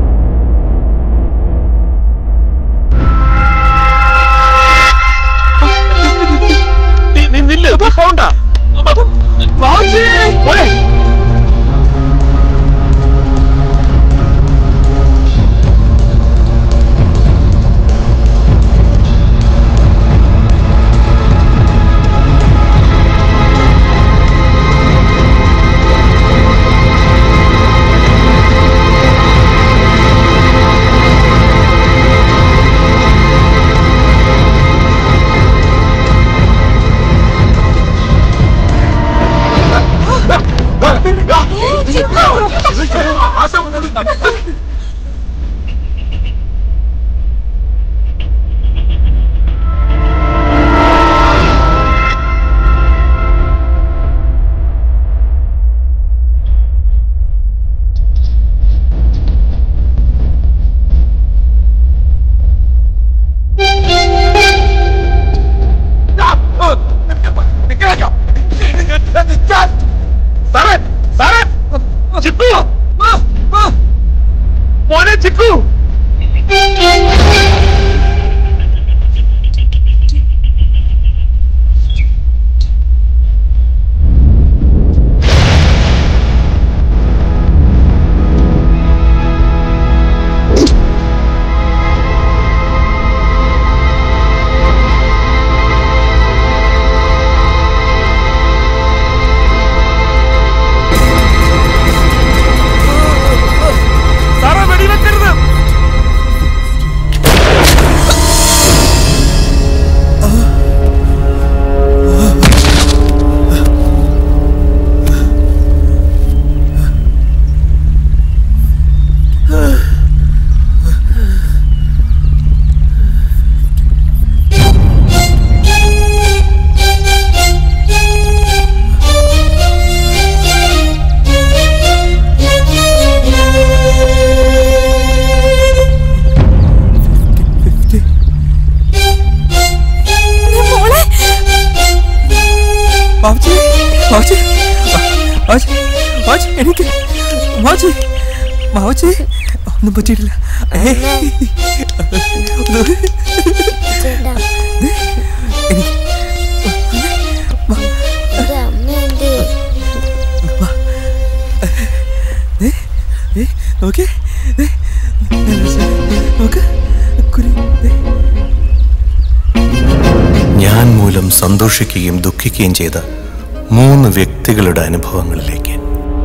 ആ ബാബുജി ബാബുജി ബാബുജി ബാബുജി എനിക്ക് ബാബുജി ബാബുജി ഒന്നും പറ്റിയിട്ടില്ല ഏയ്. ചേട്ടാ എനിക്ക് എന്റെ അമ്മ എന്തേ ദേ, ദേ, നോക്ക് ദേ, നോക്ക് കുരു ദേ. ഞാൻ മൂലം സന്തോഷിക്കുകയും ദുഃഖിക്കുകയും ചെയ്ത മൂന്ന് വ്യക്തികളുടെ അനുഭവങ്ങളിലേക്ക്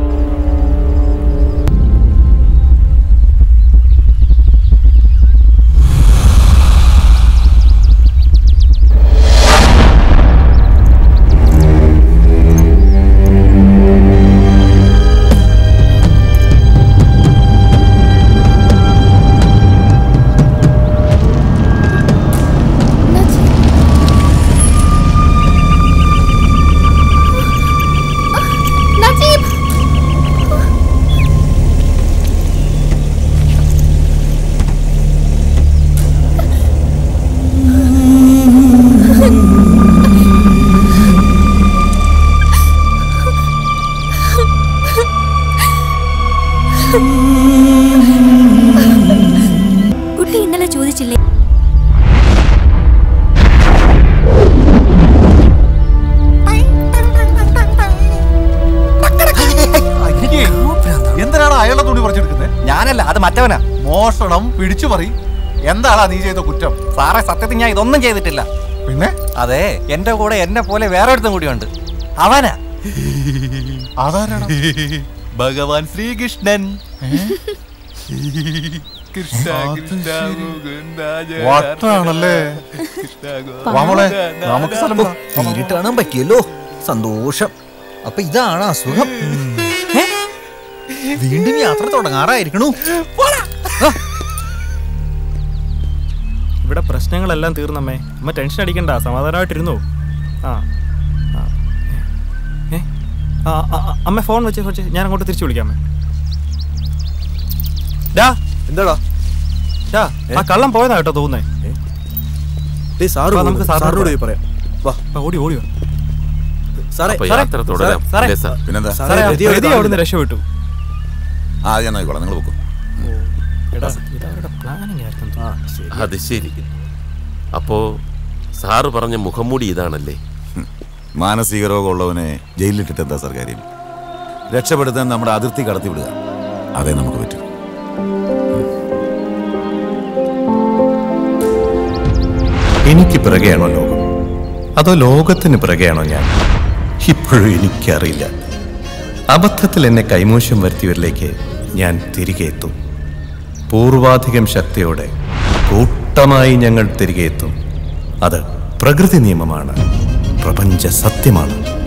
നജീബ് കുട്ടി ഇന്നലെ ചോദിച്ചില്ലേ എന്തിനാണ് അയാളുടെ തുണി പറിച്ചെടുക്കുന്നത് ഞാനല്ല അത് മറ്റവനാ മോഷണം പിടിച്ചു പറി എന്താടാ നീ ചെയ്ത കുറ്റം സാറേ സത്യത്തിൽ ഞാൻ ഇതൊന്നും ചെയ്തിട്ടില്ല പിന്നെ അതെ എന്റെ കൂടെ എന്നെ പോലെ വേറെ ഒരുത്തും കൂടിയുണ്ട് അവനാ അതാരാണ് ഭഗവാൻ ശ്രീകൃഷ്ണൻ വട്ടാണല്ലേ വാ മോളെ, നമുക്ക് സ്ഥലം വിടാം. നേരിട്ട് കാണാൻ പറ്റിയല്ലോ സന്തോഷം അപ്പൊ ഇതാണ് അസുഖം ഏ? വീണ്ടും യാത്ര തുടങ്ങാറായിരിക്കണു ഇവിടെ പ്രശ്നങ്ങളെല്ലാം തീർന്നമ്മേ അമ്മ ടെൻഷൻ അടിക്കണ്ട സമാധാനമായിട്ടിരുന്നു ആ ആ. ഏ? ആ, ആ, ആ, അമ്മ ഫോൺ വെച്ച് വെച്ച് ഞാൻ അങ്ങോട്ട് തിരിച്ചു വിളിക്കാമേ ഡാ എന്താടാ ഡാ ആ കള്ളം പോയതാ കേട്ടോ തോന്നുന്നേ ഡേയ് സാറ് വാ, നമുക്ക് നമുക്ക് സാറിനോട് സാറിനോട് പോയി പറയാം വാ ആ, ഓടി ഓടി വാ. സാറേ അപ്പൊ സാറേ, യാത്ര തുടരാം സാറേ, അല്ലേ സാർ പിന്നെന്താ സാറേ ആ പ്രതി അവിടുന്ന് രക്ഷപ്പെട്ടു ആ ഞാൻ ആയിക്കോളാം നിങ്ങൾ പോക്കോ എടാ ഇതവരുടെ പ്ലാനിങ് ആയിരുന്നു തോന്നുന്നു. അത് ശരി അപ്പോ സാറ് പറഞ്ഞ മുഖംമൂടി ഇതാണല്ലേ മാനസിക രോഗമുള്ളവനെ ജയിലിലിട്ടിട്ട് എന്താ സാർ കാര്യം രക്ഷപ്പെടുത്താൻ നമ്മുടെ അതിർത്തി കടത്തിവിടുക അതേ നമുക്ക് പറ്റൂ എനിക്ക് പിറകെയാണോ ലോകം അതോ ലോകത്തിന് പിറകെയാണോ ഞാൻ ഇപ്പോഴും എനിക്കറിയില്ല അബദ്ധത്തിൽ എന്നെ കൈമോശം വരുത്തിയവരിലേക്ക് ഞാൻ തിരികെ എത്തും പൂർവാധികം ശക്തിയോടെ കൂട്ടമായി ഞങ്ങൾ തിരികെ എത്തും അത് പ്രകൃതി നിയമമാണ് പ്രപഞ്ച സത്യമാണ്